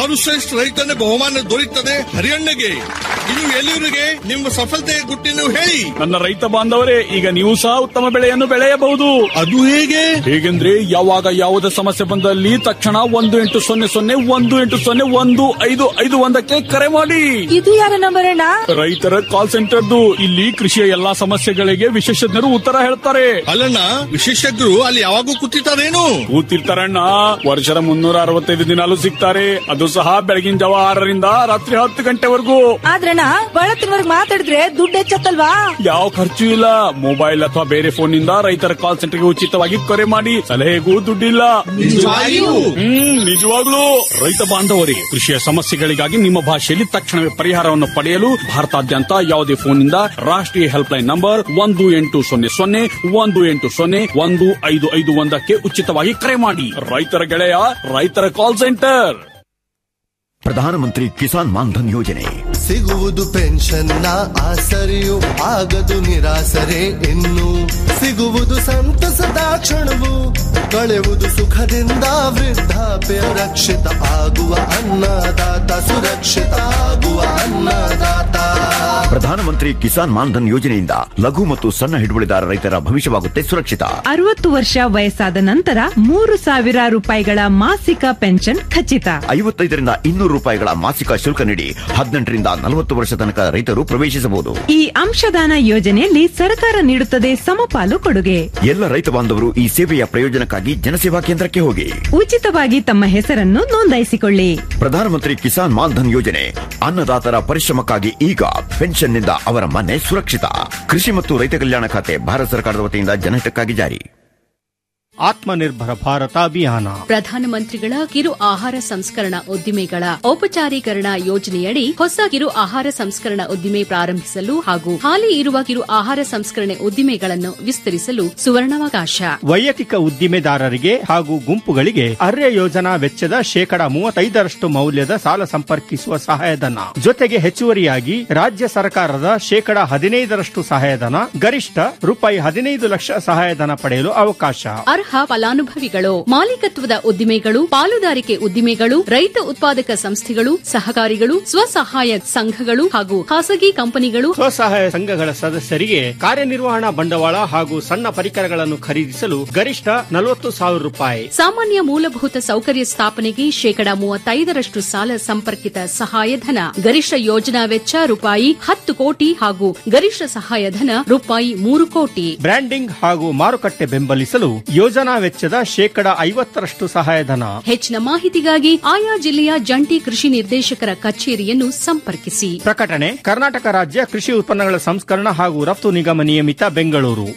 ಸರ್ವಶ್ರೇಷ್ಠ ರೈತನ ಬಹುಮಾನ ದೊರೆಯುತ್ತದೆ ಹರಿಯಣ್ಣಗೆ ಇದು ಎಲ್ಲಿವರಿಗೆ ನಿಮ್ಮ ಸಫಲತೆಯ ಗುಟ್ಟಿನ ಹೇಳಿ ನನ್ನ ರೈತ ಬಾಂಧವರೇ ಈಗ ನೀವು ಸಹ ಉತ್ತಮ ಬೆಳೆಯನ್ನು ಬೆಳೆಯಬಹುದು ಅದು ಹೇಗೆ ಹೇಗೆಂದ್ರೆ ಯಾವಾಗ ಯಾವುದೇ ಸಮಸ್ಯೆ ಬಂದಲ್ಲಿ ತಕ್ಷಣ ಒಂದು ಎಂಟು ಸೊನ್ನೆ ಸೊನ್ನೆ ಒಂದು ಎಂಟು ಸೊನ್ನೆ ಒಂದು ಐದು ಐದು ಒಂದಕ್ಕೆ ಕರೆ ಮಾಡಿ ಇದು ಯಾರ ನಂಬರ್ ಅಣ್ಣ ರೈತರ ಕಾಲ್ ಸೆಂಟರ್ದು ಇಲ್ಲಿ ಕೃಷಿಯ ಎಲ್ಲಾ ಸಮಸ್ಯೆಗಳಿಗೆ ವಿಶೇಷಜ್ಞರು ಉತ್ತರ ಹೇಳ್ತಾರೆ ಅಲ್ಲಣ್ಣ ವಿಶೇಷಜ್ಞರು ಅಲ್ಲಿ ಯಾವಾಗೂ ಕೂತಿರ್ತಾರೇನು ಕೂತಿರ್ತಾರಣ್ಣ ವರ್ಷದ ಮುನ್ನೂರ ಅರವತ್ತೈದು ದಿನಾಲು ಸಿಗ್ತಾರೆ ಅದು ಸಹ ಬೆಳಗಿನ ಜಾವ ಆರರಿಂದ ರಾತ್ರಿ ಹತ್ತು ಗಂಟೆವರೆಗೂ ಆದ್ರಣ್ಣ ಬಳತ್ತಿನವರ್ಗ್ ಮಾತಾಡಿದ್ರೆ ದುಡ್ಡು ಹೆಚ್ಚತ್ತಲ್ವಾ ಯಾವ ಖರ್ಚು ಇಲ್ಲ ಮೊಬೈಲ್ ಅಥವಾ ಬೇರೆ ಫೋನ್ ನಿಂದ ರೈತರ ಕಾಲ್ ಸೆಂಟರ್ಗೆ ಉಚಿತವಾಗಿ ಕರೆ ಮಾಡಿ ಸಲಹೆಗೂ ದುಡ್ಡಿಲ್ಲ ನಿಜವಾಗಿಯೂ? ಹ್ಮ್ ನಿಜವಾಗ್ಲೂ ರೈತ ಬಾಂಧವರಿಗೆ ಕೃಷಿಯ ಸಮಸ್ಯೆಗಳಿಗಾಗಿ ನಿಮ್ಮ ಭಾಷೆಯಲ್ಲಿ ತಕ್ಷಣವೇ ಪರಿಹಾರವನ್ನು ಪಡೆಯಲು ಭಾರತಾದ್ಯಂತ ಯಾವುದೇ ಫೋನ್ನಿಂದ ರಾಷ್ಟ್ರೀಯ ಹೆಲ್ಪ್ ಲೈನ್ ನಂಬರ್ ಒಂದು ಎಂಟು ಸೊನ್ನೆ ಸೊನ್ನೆ ಒಂದು ಎಂಟು ಸೊನ್ನೆ ಒಂದು ಐದು ಐದು ಒಂದಕ್ಕೆ ಉಚಿತವಾಗಿ ಕರೆ ಮಾಡಿ ರೈತರ ಗೆಳೆಯ ರೈತರ ಕಾಲ್ ಸೆಂಟರ್ ಪ್ರಧಾನಮಂತ್ರಿ ಕಿಸಾನ್ ಮಾನ್ಧನ್ ಯೋಜನೆ ಸಿಗುವುದು ಪೆನ್ಷನ್ನ ಆಸರೆಯು ಆಗದು ನಿರಾಸರೆ ಇನ್ನು ಸಿಗುವುದು ಸಂತಸದ ಕ್ಷಣವು ಕಳೆವುದು ಸುಖದಿಂದ ವೃದ್ಧಾಪ್ಯ ರಕ್ಷಿತ ಆಗುವ ಅನ್ನದಾತ ಸುರಕ್ಷಿತ ಆಗುವ ಅನ್ನದಾತ ಪ್ರಧಾನಮಂತ್ರಿ ಕಿಸಾನ್ ಮಾನ್ಧನ್ ಯೋಜನೆಯಿಂದ ಲಘು ಮತ್ತು ಸಣ್ಣ ಹಿಡುವಳಿದಾರ ರೈತರ ಭವಿಷ್ಯವಾಗುತ್ತೆ ಸುರಕ್ಷಿತ ಅರವತ್ತು ವರ್ಷ ವಯಸ್ಸಾದ ನಂತರ ಮೂರು ಸಾವಿರ ರೂಪಾಯಿಗಳ ಮಾಸಿಕ ಪೆನ್ಷನ್ ಖಚಿತ ಐವತ್ತೈದರಿಂದ ಇನ್ನೂರು ರೂಪಾಯಿಗಳ ಮಾಸಿಕ ಶುಲ್ಕ ನೀಡಿ ಹದಿನೆಂಟರಿಂದ ನಲವತ್ತು ವರ್ಷ ತನಕ ರೈತರು ಪ್ರವೇಶಿಸಬಹುದು ಈ ಅಂಶದಾನ ಯೋಜನೆಯಲ್ಲಿ ಸರ್ಕಾರ ನೀಡುತ್ತದೆ ಸಮಪಾಲು ಕೊಡುಗೆ ಎಲ್ಲ ರೈತ ಬಾಂಧವರು ಈ ಸೇವೆಯ ಪ್ರಯೋಜನಕ್ಕಾಗಿ ಜನಸೇವಾ ಕೇಂದ್ರಕ್ಕೆ ಹೋಗಿ ಉಚಿತವಾಗಿ ತಮ್ಮ ಹೆಸರನ್ನು ನೋಂದಾಯಿಸಿಕೊಳ್ಳಿ ಪ್ರಧಾನಮಂತ್ರಿ ಕಿಸಾನ್ ಮಾನ್ಧನ್ ಯೋಜನೆ ಅನ್ನದಾತರ ಪರಿಶ್ರಮಕ್ಕಾಗಿ ಈಗ ಪೆನ್ಷನ್ನಿಂದ ಅವರ ಮನೆ ಸುರಕ್ಷಿತ ಕೃಷಿ ಮತ್ತು ರೈತ ಕಲ್ಯಾಣ ಖಾತೆ ಭಾರತ ಸರ್ಕಾರದ ವತಿಯಿಂದ ಜನಹಿತಕ್ಕಾಗಿ ಜಾರಿ ಆತ್ಮನಿರ್ಭರ ಭಾರತ ಅಭಿಯಾನ ಪ್ರಧಾನಮಂತ್ರಿಗಳ ಕಿರು ಆಹಾರ ಸಂಸ್ಕರಣಾ ಉದ್ದಿಮೆಗಳ ಔಪಚಾರೀಕರಣ ಯೋಜನೆಯಡಿ ಹೊಸ ಕಿರು ಆಹಾರ ಸಂಸ್ಕರಣಾ ಉದ್ದಿಮೆ ಪ್ರಾರಂಭಿಸಲು ಹಾಗೂ ಹಾಲಿ ಇರುವ ಕಿರು ಆಹಾರ ಸಂಸ್ಕರಣೆ ಉದ್ದಿಮೆಗಳನ್ನು ವಿಸ್ತರಿಸಲು ಸುವರ್ಣಾವಕಾಶ ವೈಯಕ್ತಿಕ ಉದ್ದಿಮೆದಾರರಿಗೆ ಹಾಗೂ ಗುಂಪುಗಳಿಗೆ ಅರ್ಯ ಯೋಜನಾ ವೆಚ್ಚದ ಶೇಕಡ ಮೂವತ್ತೈದರಷ್ಟು ಮೌಲ್ಯದ ಸಾಲ ಸಂಪರ್ಕಿಸುವ ಸಹಾಯಧನ ಜೊತೆಗೆ ಹೆಚ್ಚುವರಿಯಾಗಿ ರಾಜ್ಯ ಸರ್ಕಾರದ ಶೇಕಡ ಹದಿನೈದರಷ್ಟು ಸಹಾಯಧನ ಗರಿಷ್ಠ ರೂಪಾಯಿ ಹದಿನೈದು ಲಕ್ಷ ಸಹಾಯಧನ ಪಡೆಯಲು ಅವಕಾಶ ಅರ್ಹ ಫಲಾನುಭವಿಗಳು ಮಾಲೀಕತ್ವದ ಉದ್ದಿಮೆಗಳು ಪಾಲುದಾರಿಕೆ ಉದ್ದಿಮೆಗಳು ರೈತ ಉತ್ಪಾದಕ ಸಂಸ್ಥೆಗಳು ಸಹಕಾರಿಗಳು ಸ್ವಸಹಾಯ ಸಂಘಗಳು ಹಾಗೂ ಖಾಸಗಿ ಕಂಪನಿಗಳು ಸ್ವಸಹಾಯ ಸಂಘಗಳ ಸದಸ್ಯರಿಗೆ ಕಾರ್ಯನಿರ್ವಹಣಾ ಬಂಡವಾಳ ಹಾಗೂ ಸಣ್ಣ ಪರಿಕರಗಳನ್ನು ಖರೀದಿಸಲು ಗರಿಷ್ಠ ನಲವತ್ತು ಸಾವಿರ ರೂಪಾಯಿ ಸಾಮಾನ್ಯ ಮೂಲಭೂತ ಸೌಕರ್ಯ ಸ್ಥಾಪನೆಗೆ ಶೇಕಡ ಮೂವತ್ತೈದರಷ್ಟು ಸಾಲ ಸಂಪರ್ಕಿತ ಸಹಾಯಧನ ಗರಿಷ್ಠ ಯೋಜನಾ ವೆಚ್ಚ ರೂಪಾಯಿ ಹತ್ತು ಕೋಟಿ ಹಾಗೂ ಗರಿಷ್ಠ ಸಹಾಯಧನ ರೂಪಾಯಿ ಮೂರು ಕೋಟಿ ಬ್ರ್ಯಾಂಡಿಂಗ್ ಹಾಗೂ ಮಾರುಕಟ್ಟೆ ಬೆಂಬಲಿಸಲು ಯೋಜನಾ ವೆಚ್ಚದ ಶೇಕಡ ಐವತ್ತರಷ್ಟು ಸಹಾಯಧನ ಹೆಚ್ಚಿನ ಮಾಹಿತಿಗಾಗಿ ಆಯಾ ಜಿಲ್ಲೆಯ ಜಂಟಿ ಕೃಷಿ ನಿರ್ದೇಶಕರ ಕಚೇರಿಯನ್ನು ಸಂಪರ್ಕಿಸಿ ಪ್ರಕಟಣೆ ಕರ್ನಾಟಕ ರಾಜ್ಯ ಕೃಷಿ ಉತ್ಪನ್ನಗಳ ಸಂಸ್ಕರಣ ಹಾಗೂ ರಫ್ತು ನಿಗಮ ನಿಯಮಿತ ಬೆಂಗಳೂರು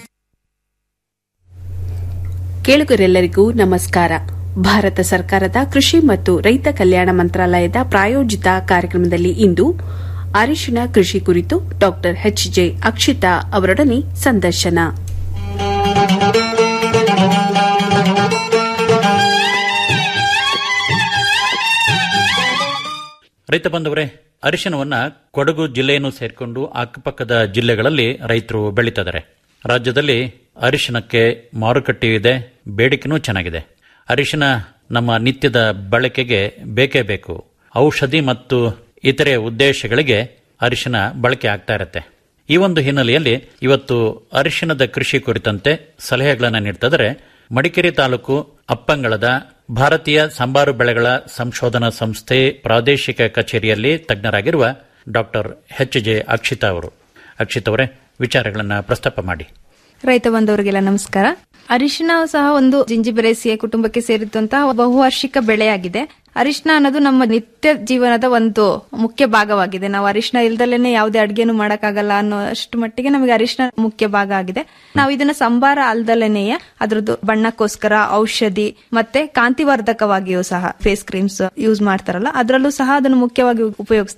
ಕೇಳುಗರೆಲ್ಲರಿಗೂ ನಮಸ್ಕಾರ ಭಾರತ ಸರ್ಕಾರದ ಕೃಷಿ ಮತ್ತು ರೈತ ಕಲ್ಯಾಣ ಮಂತ್ರಾಲಯದ ಪ್ರಾಯೋಜಿತ ಕಾರ್ಯಕ್ರಮದಲ್ಲಿ ಇಂದು ಅರಿಶಿನ ಕೃಷಿ ಕುರಿತು ಡಾ ಎಚ್ ಜೆ ಅಕ್ಷಿತಾ ಅವರೊಡನೆ ಸಂದರ್ಶನ ರೈತ ಬಂಧುವರೇ ಅರಿಶಿನವನ್ನ ಕೊಡಗು ಜಿಲ್ಲೆಯನ್ನು ಸೇರಿಕೊಂಡು ಅಕ್ಕಪಕ್ಕದ ಜಿಲ್ಲೆಗಳಲ್ಲಿ ರೈತರು ಬೆಳೀತಿದ್ದಾರೆ ರಾಜ್ಯದಲ್ಲಿ ಅರಿಶಿನಕ್ಕೆ ಮಾರುಕಟ್ಟೆ ಇದೆ ಬೇಡಿಕೆನೂ ಚೆನ್ನಾಗಿದೆ ಅರಿಶಿನ ನಮ್ಮ ನಿತ್ಯದ ಬಳಕೆಗೆ ಬೇಕೇ ಬೇಕು ಔಷಧಿ ಮತ್ತು ಇತರೆ ಉದ್ದೇಶಗಳಿಗೆ ಅರಿಶಿನ ಬಳಕೆ ಆಗ್ತಾ ಇರುತ್ತೆ ಈ ಒಂದು ಹಿನ್ನೆಲೆಯಲ್ಲಿ ಇವತ್ತು ಅರಿಶಿನದ ಕೃಷಿ ಕುರಿತಂತೆ ಸಲಹೆಗಳನ್ನು ನೀಡ್ತಿದ್ದಾರೆ ಮಡಿಕೇರಿ ತಾಲೂಕು ಅಪ್ಪಂಗಳದ ಭಾರತೀಯ ಸಂಬಾರು ಬೆಳೆಗಳ ಸಂಶೋಧನಾ ಸಂಸ್ಥೆ ಪ್ರಾದೇಶಿಕ ಕಚೇರಿಯಲ್ಲಿ ತಜ್ಞರಾಗಿರುವ ಡಾಕ್ಟರ್ ಎಚ್ ಜೆ ಅಕ್ಷಿತಾ ಅವರು ಅಕ್ಷಿತ್ ಅವರೇ ವಿಚಾರಗಳನ್ನು ಪ್ರಸ್ತಾಪ ಮಾಡಿ ರೈತ ಬಂಧುವರಿಗೆಲ್ಲ ನಮಸ್ಕಾರ ಅರಿಶಿನ ಸಹ ಒಂದು ಜಿಂಜಿಬೆರೇಸಿಯ ಕುಟುಂಬಕ್ಕೆ ಸೇರಿದಂತಹ ಬಹುವಾರ್ಷಿಕ ಬೆಳೆಯಾಗಿದೆ ಅರಿಶಿನ ಅನ್ನೋದು ನಮ್ಮ ನಿತ್ಯ ಜೀವನದ ಒಂದು ಮುಖ್ಯ ಭಾಗವಾಗಿದೆ ನಾವು ಅರಿಶಿನ ಇಲ್ದಲೇನೆ ಯಾವುದೇ ಅಡ್ಗೆನು ಮಾಡಕ್ಕಾಗಲ್ಲ ಅನ್ನೋ ಅಷ್ಟು ಮಟ್ಟಿಗೆ ನಮಗೆ ಅರಿಶಿನ ಮುಖ್ಯ ಭಾಗ ಆಗಿದೆ ನಾವು ಇದನ್ನ ಸಂಬಾರ ಅಲ್ದಲೇನೆಯ ಅದ್ರದ್ದು ಬಣ್ಣಕ್ಕೋಸ್ಕರ ಔಷಧಿ ಮತ್ತೆ ಕಾಂತಿವರ್ಧಕವಾಗಿಯೂ ಸಹ ಫೇಸ್ ಕ್ರೀಮ್ಸ್ ಯೂಸ್ ಮಾಡ್ತಾರಲ್ಲ ಅದರಲ್ಲೂ ಸಹ ಅದನ್ನು ಮುಖ್ಯವಾಗಿ ಉಪಯೋಗಿಸ್ತಾರೆ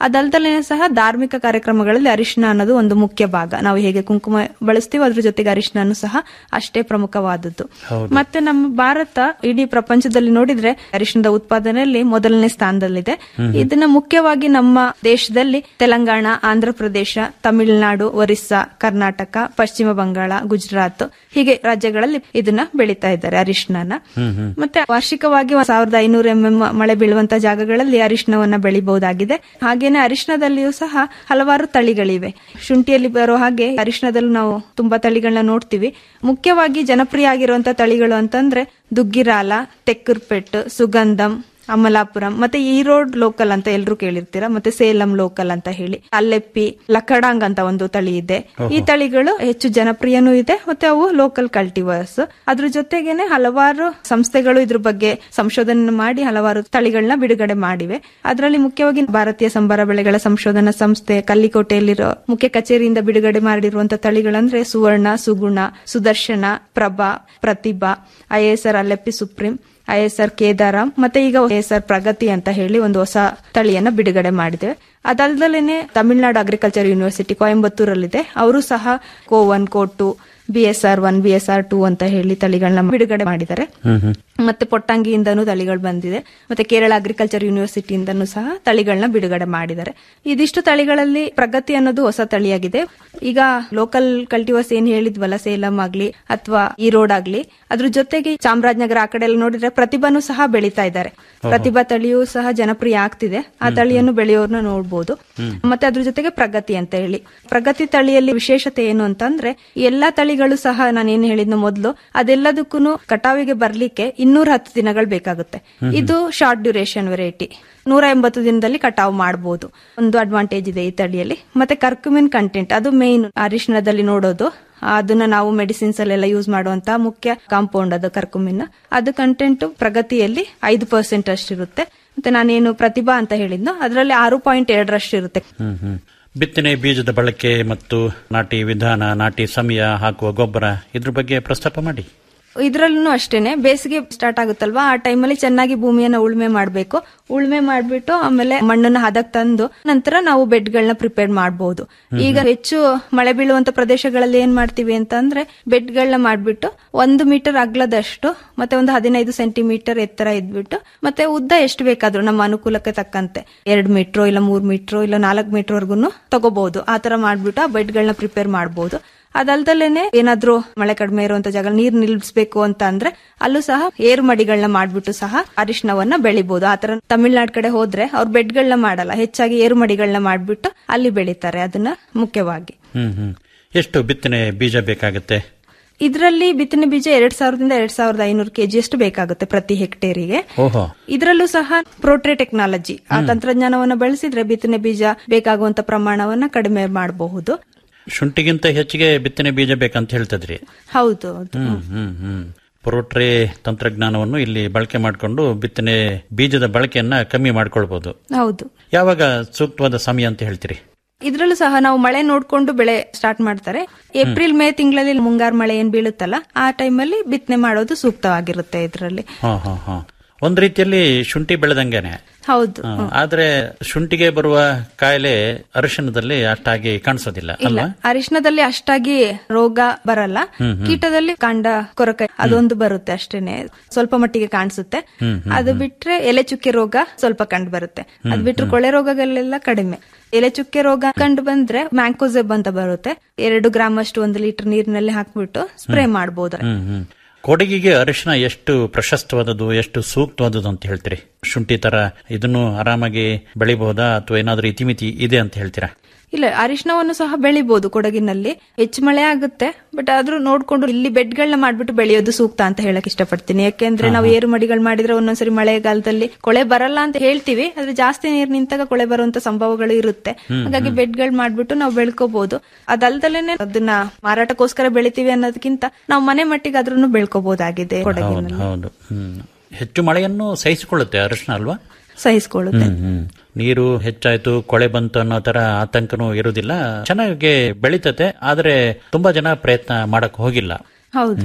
ಅದಲ್ದಲೇ ಸಹ ಧಾರ್ಮಿಕ ಕಾರ್ಯಕ್ರಮಗಳಲ್ಲಿ ಅರಿಶಿನ ಅನ್ನೋದು ಒಂದು ಮುಖ್ಯ ಭಾಗ ನಾವು ಹೇಗೆ ಕುಂಕುಮ ಬಳಸ್ತೀವೋ ಅದ್ರ ಜೊತೆಗೆ ಅರಿಶಿನ ಸಹ ಅಷ್ಟೇ ಪ್ರಮುಖವಾದದ್ದು ಮತ್ತೆ ನಮ್ಮ ಭಾರತ ಇಡೀ ಪ್ರಪಂಚದಲ್ಲಿ ನೋಡಿದ್ರೆ ಅರಿಶಿಣದ ಉತ್ಪಾದನೆಯಲ್ಲಿ ಮೊದಲನೇ ಸ್ಥಾನದಲ್ಲಿದೆ ಇದನ್ನ ಮುಖ್ಯವಾಗಿ ನಮ್ಮ ದೇಶದಲ್ಲಿ ತೆಲಂಗಾಣ ಆಂಧ್ರ ಪ್ರದೇಶ ತಮಿಳುನಾಡು ಒರಿಸ್ಸಾ ಕರ್ನಾಟಕ ಪಶ್ಚಿಮ ಬಂಗಾಳ ಗುಜರಾತ್ ಹೀಗೆ ರಾಜ್ಯಗಳಲ್ಲಿ ಇದನ್ನ ಬೆಳೀತಾ ಇದ್ದಾರೆ ಅರಿಶಿನ ಮತ್ತೆ ವಾರ್ಷಿಕವಾಗಿ ಸಾವಿರದ ಐನೂರು ಎಂಎಂ ಮಳೆ ಬೀಳುವಂತ ಜಾಗಗಳಲ್ಲಿ ಅರಿಶಿನವನ್ನ ಬೆಳಿಬಹುದಾಗಿದೆ ಹಾಗೇನೆ ಅರಿಶಿನದಲ್ಲಿಯೂ ಸಹ ಹಲವಾರು ತಳಿಗಳಿವೆ ಶುಂಠಿಯಲ್ಲಿ ಬರೋ ಹಾಗೆ ಅರಿಶಿನದಲ್ಲೂ ನಾವು ತುಂಬಾ ತಳಿಗಳನ್ನ ನೋಡ್ತೀವಿ ಮುಖ್ಯವಾಗಿ ಜನಪ್ರಿಯ ಆಗಿರುವಂತ ತಳಿಗಳು ಅಂತಂದ್ರೆ ದುಗ್ಗಿರಾಲ ತೆಕ್ಕುರ್ಪೆಟ್ಟು ಸುಗಂಧಂ ಅಮಲಾಪುರಂ ಮತ್ತೆ ಈರೋಡ್ ಲೋಕಲ್ ಅಂತ ಎಲ್ರು ಕೇಳಿರ್ತೀರಾ ಮತ್ತೆ ಸೇಲಂ ಲೋಕಲ್ ಅಂತ ಹೇಳಿ ಅಲ್ಲೆಪ್ಪಿ ಲಕಡಾಂಗ್ ಅಂತ ಒಂದು ತಳಿ ಇದೆ ಈ ತಳಿಗಳು ಹೆಚ್ಚು ಜನಪ್ರಿಯನೂ ಇದೆ ಮತ್ತೆ ಅವು ಲೋಕಲ್ ಕಲ್ಟಿವರ್ಸ್ ಅದ್ರ ಜೊತೆಗೇನೆ ಹಲವಾರು ಸಂಸ್ಥೆಗಳು ಇದ್ರ ಬಗ್ಗೆ ಸಂಶೋಧನೆ ಮಾಡಿ ಹಲವಾರು ತಳಿಗಳನ್ನ ಬಿಡುಗಡೆ ಮಾಡಿವೆ ಅದರಲ್ಲಿ ಮುಖ್ಯವಾಗಿ ಭಾರತೀಯ ಸಂಬಾರ ಬೆಳೆಗಳ ಸಂಶೋಧನಾ ಸಂಸ್ಥೆ ಕಲ್ಲಿಕೋಟೆಯಲ್ಲಿರೋ ಮುಖ್ಯ ಕಚೇರಿಯಿಂದ ಬಿಡುಗಡೆ ಮಾಡಿರುವಂತಹ ತಳಿಗಳಂದ್ರೆ Suvarna Suguna Sudarshana Prabha Prathibha I S R Alleppey supreme I S R Kedaram ಮತ್ತೆ ಈಗ ಐಎಸ್ಆರ್ ಪ್ರಗತಿ ಅಂತ ಹೇಳಿ ಒಂದು ಹೊಸ ತಳಿಯನ್ನ ಬಿಡುಗಡೆ ಮಾಡಿದೆ ಅದಲ್ದಲೇನೆ ತಮಿಳುನಾಡು ಅಗ್ರಿಕಲ್ಚರ್ ಯೂನಿವರ್ಸಿಟಿ ಕೊಯಂಬತ್ತೂರಲ್ಲಿದೆ ಅವರು ಸಹ co one co two B S R one B S R two ಅಂತ ಹೇಳಿ ತಳಿಗಳನ್ನ ಬಿಡುಗಡೆ ಮಾಡಿದ್ದಾರೆ ಮತ್ತೆ ಪೊಟ್ಟಂಗಿಯಿಂದನೂ ತಳಿಗಳು ಬಂದಿದೆ ಮತ್ತೆ ಕೇರಳ ಅಗ್ರಿಕಲ್ಚರ್ ಯೂನಿವರ್ಸಿಟಿಯಿಂದನೂ ಸಹ ತಳಿಗಳನ್ನ ಬಿಡುಗಡೆ ಮಾಡಿದ್ದಾರೆ ಇದಿಷ್ಟು ತಳಿಗಳಲ್ಲಿ ಪ್ರಗತಿ ಅನ್ನೋದು ಹೊಸ ತಳಿಯಾಗಿದೆ ಈಗ ಲೋಕಲ್ ಕಲ್ಟಿವರ್ಸ್ ಏನ್ ಹೇಳಿದ್ವಲ್ಲ ಸೇಲಂ ಆಗ್ಲಿ ಅಥವಾ ಈರೋಡ್ ಆಗ್ಲಿ ಅದ್ರ ಜೊತೆಗೆ ಚಾಮರಾಜನಗರ ಆ ಕಡೆ ಎಲ್ಲ ನೋಡಿದ್ರೆ ಪ್ರತಿಭಾನು ಸಹ ಬೆಳೀತಾ ಇದ್ದಾರೆ ಪ್ರತಿಭಾ ತಳಿಯೂ ಸಹ ಜನಪ್ರಿಯ ಆಗ್ತಿದೆ ಆ ತಳಿಯನ್ನು ಬೆಳೆಯೋರ್ನ ನೋಡ್ಬೋದು ಮತ್ತೆ ಅದ್ರ ಜೊತೆಗೆ ಪ್ರಗತಿ ಅಂತ ಹೇಳಿ ಪ್ರಗತಿ ತಳಿಯಲ್ಲಿ ವಿಶೇಷತೆ ಏನು ಅಂತಂದ್ರೆ ಎಲ್ಲಾ ತಳಿಗಳು ಸಹ ನಾನು ಏನ್ ಹೇಳಿದ್ನೋ ಮೊದಲು ಅದೆಲ್ಲದಕ್ಕೂ ಕಟಾವಿಗೆ ಬರ್ಲಿಕ್ಕೆ ಇನ್ನೂರ ಹತ್ತು ದಿನಗಳು ಬೇಕಾಗುತ್ತೆ ಇದು ಶಾರ್ಟ್ ಡ್ಯೂರೇಷನ್ ವೆರೈಟಿ ನೂರ ಎಂಬತ್ತು ದಿನದಲ್ಲಿ ಕಟಾವು ಮಾಡಬಹುದು ಒಂದು ಅಡ್ವಾಂಟೇಜ್ ಇದೆ ಈ ತಳಿಯಲ್ಲಿ ಮತ್ತೆ ಕರ್ಕ್ಯುಮಿನ್ ಕಂಟೆಂಟ್ ಅದು ಮೇನ್ ಅರಿಶಿಣದಲ್ಲಿ ನೋಡೋದು ಅದನ್ನ ನಾವು ಮೆಡಿಸಿನ್ಸ್ ಅಲ್ಲೆಲ್ಲ ಯೂಸ್ ಮಾಡುವಂತ ಮುಖ್ಯ ಕಾಂಪೌಂಡ್ ಅದು ಕರ್ಕುಮಿನ್ ಅದು ಕಂಟೆಂಟ್ ಪ್ರಗತಿಯಲ್ಲಿ ಐದು ಪರ್ಸೆಂಟ್ ಅಷ್ಟಿರುತ್ತೆ ಮತ್ತೆ ನಾನೇನು ಪ್ರತಿಭಾ ಅಂತ ಹೇಳಿದ್ನೋ ಅದರಲ್ಲಿ ಆರು ಪಾಯಿಂಟ್ ಎರಡರಷ್ಟು ಇರುತ್ತೆ ಹ್ಮ್ ಹ್ಮ್ ಬಿತ್ತನೆ ಬೀಜದ ಬಳಕೆ ಮತ್ತು ನಾಟಿ ವಿಧಾನ ನಾಟಿ ಸಮಯ ಹಾಕುವ ಗೊಬ್ಬರ ಇದ್ರ ಬಗ್ಗೆ ಪ್ರಸ್ತಾಪ ಮಾಡಿ ಇದ್ರಲ್ಲೂ ಅಷ್ಟೇನೆ ಬೇಸಿಗೆ ಸ್ಟಾರ್ಟ್ ಆಗುತ್ತಲ್ವಾ ಆ ಟೈಮಲ್ಲಿ ಚೆನ್ನಾಗಿ ಭೂಮಿಯನ್ನ ಉಳುಮೆ ಮಾಡಬೇಕು ಉಳುಮೆ ಮಾಡ್ಬಿಟ್ಟು ಆಮೇಲೆ ಮಣ್ಣನ್ನ ಹದಕ್ ತಂದು ನಂತರ ನಾವು ಬೆಡ್ಗಳನ್ನ ಪ್ರಿಪೇರ್ ಮಾಡಬಹುದು ಈಗ ಹೆಚ್ಚು ಮಳೆ ಬೀಳುವಂತ ಪ್ರದೇಶಗಳಲ್ಲಿ ಏನ್ ಮಾಡ್ತೀವಿ ಅಂತ ಅಂದ್ರೆ ಬೆಡ್ಗಳನ್ನ ಮಾಡ್ಬಿಟ್ಟು ಒಂದು ಮೀಟರ್ ಅಗ್ಲದಷ್ಟು ಮತ್ತೆ ಒಂದು ಹದಿನೈದು ಸೆಂಟಿಮೀಟರ್ ಎತ್ತರ ಇದ್ಬಿಟ್ಟು ಮತ್ತೆ ಉದ್ದ ಎಷ್ಟು ಬೇಕಾದ್ರೂ ನಮ್ಮ ಅನುಕೂಲಕ್ಕೆ ತಕ್ಕಂತೆ ಎರಡ್ ಮೀಟ್ರೋ ಇಲ್ಲ ಮೂರ್ ಮೀಟ್ರೋ ಇಲ್ಲ ನಾಲ್ಕು ಮೀಟರ್ ವರ್ಗುನು ತಗೋಬಹುದು ಆ ತರ ಮಾಡ್ಬಿಟ್ಟು ಆ ಬೆಡ್ಗಳನ್ನ ಪ್ರಿಪೇರ್ ಮಾಡಬಹುದು ಅದಲ್ದಲೇನೆ ಏನಾದ್ರೂ ಮಳೆ ಕಡಿಮೆ ಇರುವಂತ ಜಾಗ ನೀರ್ ನಿಲ್ಲಿಸಬೇಕು ಅಂತ ಅಂದ್ರೆ ಅಲ್ಲೂ ಸಹ ಏರು ಮಡಿಗಳನ್ನ ಮಾಡ್ಬಿಟ್ಟು ಸಹ ಅರಿಶಿನವನ್ನ ಬೆಳಿಬಹುದು ಆತರ ತಮಿಳ್ನಾಡ್ ಕಡೆ ಹೋದ್ರೆ ಅವ್ರ ಬೆಡ್ಗಳನ್ನ ಮಾಡಲ್ಲ ಹೆಚ್ಚಾಗಿ ಏರು ಮಡಿಗಳನ್ನ ಮಾಡ್ಬಿಟ್ಟು ಅಲ್ಲಿ ಬೆಳಿತಾರೆ ಅದನ್ನ ಮುಖ್ಯವಾಗಿ ಹ್ಮ್ ಹ್ಮ್ ಎಷ್ಟು ಬಿತ್ತನೆ ಬೀಜ ಬೇಕಾಗುತ್ತೆ ಇದರಲ್ಲಿ ಬಿತ್ತನೆ ಬೀಜ ಎರಡ್ ಸಾವಿರದಿಂದ ಎರಡ್ ಸಾವಿರದ ಐನೂರು ಕೆಜಿಯಷ್ಟು ಬೇಕಾಗುತ್ತೆ ಪ್ರತಿ ಹೆಕ್ಟೇರಿಗೆ ಓಹೋ ಇದರಲ್ಲೂ ಸಹ ಪ್ರೋಟ್ರೆ ಟೆಕ್ನಾಲಜಿ ಆ ತಂತ್ರಜ್ಞಾನವನ್ನ ಬಳಸಿದ್ರೆ ಬಿತ್ತನೆ ಬೀಜ ಬೇಕಾಗುವಂತ ಪ್ರಮಾಣವನ್ನ ಕಡಿಮೆ ಮಾಡಬಹುದು ಶುಂಠಿಗಿಂತ ಹೆಚ್ಚಿಗೆ ಬಿತ್ತನೆ ಬೀಜ ಬೇಕಂತ ಹೇಳ್ತದ್ರಿ ಹೌದು ಹೌದು ಹ್ಮ್ ಹ್ಮ್ ಹ್ಮ್ ಪೊರೋಟ್ರೆ ತಂತ್ರಜ್ಞಾನವನ್ನು ಇಲ್ಲಿ ಬಳಕೆ ಮಾಡಿಕೊಂಡು ಬಿತ್ತನೆ ಬೀಜದ ಬಳಕೆಯನ್ನ ಕಮ್ಮಿ ಮಾಡ್ಕೊಳ್ಬಹುದು ಹೌದು ಯಾವಾಗ ಸೂಕ್ತವಾದ ಸಮಯ ಅಂತ ಹೇಳ್ತೀರಿ ಇದ್ರಲ್ಲೂ ಸಹ ನಾವು ಮಳೆ ನೋಡ್ಕೊಂಡು ಬೆಳೆ ಸ್ಟಾರ್ಟ್ ಮಾಡ್ತಾರೆ ಏಪ್ರಿಲ್ ಮೇ ತಿಂಗಳಲ್ಲಿ ಮುಂಗಾರು ಮಳೆ ಏನ್ ಬೀಳುತ್ತಲ್ಲ ಆ ಟೈಮಲ್ಲಿ ಬಿತ್ತನೆ ಮಾಡೋದು ಸೂಕ್ತವಾಗಿರುತ್ತೆ ಇದರಲ್ಲಿ ಹಾ ಹಾ ಹಾ ಒಂದ್ ರೀತಿಯಲ್ಲಿ ಶುಂಠಿ ಬೆಳೆದಂಗೆನೆ ಹೌದು ಹಾ, ಆದ್ರೆ ಶುಂಠಿಗೆ ಬರುವ ಕಾಯಿಲೆ ಅರಿಶಿಣದಲ್ಲಿ ಅಷ್ಟಾಗಿ ಕಾಣಿಸೋದಿಲ್ಲ ಇಲ್ಲ ಅಲ್ವಾ ಅರಿಶಿನದಲ್ಲಿ ಅಷ್ಟಾಗಿ ರೋಗ ಬರಲ್ಲ ಕೀಟದಲ್ಲಿ ಕಾಂಡ ಕೊರಕ ಅದೊಂದು ಬರುತ್ತೆ ಅಷ್ಟೇನೆ ಸ್ವಲ್ಪ ಮಟ್ಟಿಗೆ ಕಾಣಿಸುತ್ತೆ ಅದು ಬಿಟ್ರೆ ಎಲೆ ಚುಕ್ಕೆ ರೋಗ ಸ್ವಲ್ಪ ಕಂಡು ಬರುತ್ತೆ ಅದ್ ಬಿಟ್ರೆ ಕೊಳೆ ರೋಗಗಳೆಲ್ಲ ಕಡಿಮೆ ಎಲೆ ಚುಕ್ಕೆ ರೋಗ ಕಂಡು ಬಂದ್ರೆ ಮ್ಯಾಂಕೋಸೆಬ್ ಅಂತ ಬರುತ್ತೆ ಎರಡು ಗ್ರಾಮ್ ಅಷ್ಟು ಒಂದು ಲೀಟರ್ ನೀರಿನಲ್ಲಿ ಹಾಕ್ಬಿಟ್ಟು ಸ್ಪ್ರೇ ಮಾಡಬಹುದು ಹ್ಮ್ ಹ್ಮ್ ಕೊಡಗಿಗೆ ಅರಿಶಿನ ಎಷ್ಟು ಪ್ರಶಸ್ತವಾದದ್ದು ಎಷ್ಟು ಸೂಕ್ತವಾದದ್ದು ಅಂತ ಹೇಳ್ತೀರಿ ಶುಂಠಿ ತರ ಇದನ್ನು ಆರಾಮಾಗಿ ಬೆಳಿಬಹುದಾ ಅಥವಾ ಏನಾದ್ರೂ ಇತಿಮಿತಿ ಇದೆ ಅಂತ ಹೇಳ್ತೀರಾ ಇಲ್ಲ ಅರಿಶಿನವನ್ನು ಸಹ ಬೆಳಿಬಹುದು ಕೊಡಗಿನಲ್ಲಿ ಹೆಚ್ಚು ಮಳೆ ಆಗುತ್ತೆ ಬಟ್ ಆದ್ರೂ ನೋಡ್ಕೊಂಡು ಇಲ್ಲಿ ಬೆಡ್ಗಳನ್ನ ಮಾಡ್ಬಿಟ್ಟು ಬೆಳೆಯೋದು ಸೂಕ್ತ ಅಂತ ಹೇಳಕ್ ಇಷ್ಟಪಡ್ತೀನಿ ಯಾಕೆಂದ್ರೆ ನಾವು ಏರು ಮಡಿಗಳು ಮಾಡಿದ್ರೆ ಒಂದೊಂದ್ಸರಿ ಮಳೆಗಾಲದಲ್ಲಿ ಕೊಳೆ ಬರಲ್ಲ ಅಂತ ಹೇಳ್ತೀವಿ ಆದ್ರೆ ಜಾಸ್ತಿ ನೀರು ನಿಂತಾಗ ಕೊಳೆ ಬರುವಂತ ಸಂಭವಗಳು ಇರುತ್ತೆ ಹಾಗಾಗಿ ಬೆಡ್ಗಳು ಮಾಡ್ಬಿಟ್ಟು ನಾವು ಬೆಳ್ಕೋಬಹುದು ಅದಲ್ದಲೇನೆ ಅದನ್ನ ಮಾರಾಟಕ್ಕೋಸ್ಕರ ಬೆಳಿತೀವಿ ಅನ್ನೋದಕ್ಕಿಂತ ನಾವು ಮನೆ ಮಟ್ಟಿಗೆ ಅದ್ರೂ ಬೆಳ್ಕೋಬಹುದಾಗಿದೆ ಹೌದು ಕೊಡಗಿನಲ್ಲಿ ಹೌದು ಹ್ಮ್ ಹೆಚ್ಚು ಮಳೆಯನ್ನು ಸಹಿಸಿಕೊಳ್ಳುತ್ತೆ ಅರಿಶಿನ ಅಲ್ವಾ ಸಹಿಸಿಕೊಳ್ಳುತ್ತೆ ಹ್ಮ್ ಹ್ಮ್ ನೀರು ಹೆಚ್ಚಾಯ್ತು ಕೊಳೆ ಬಂತು ಅನ್ನೋ ತರ ಆತಂಕನೂ ಇರುವುದಿಲ್ಲ ಚೆನ್ನಾಗಿ ಬೆಳಿತತೆ ಆದ್ರೆ ತುಂಬಾ ಜನ ಪ್ರಯತ್ನ ಮಾಡಕ್ ಹೋಗಿಲ್ಲ ಹೌದು ಹ್ಮ್.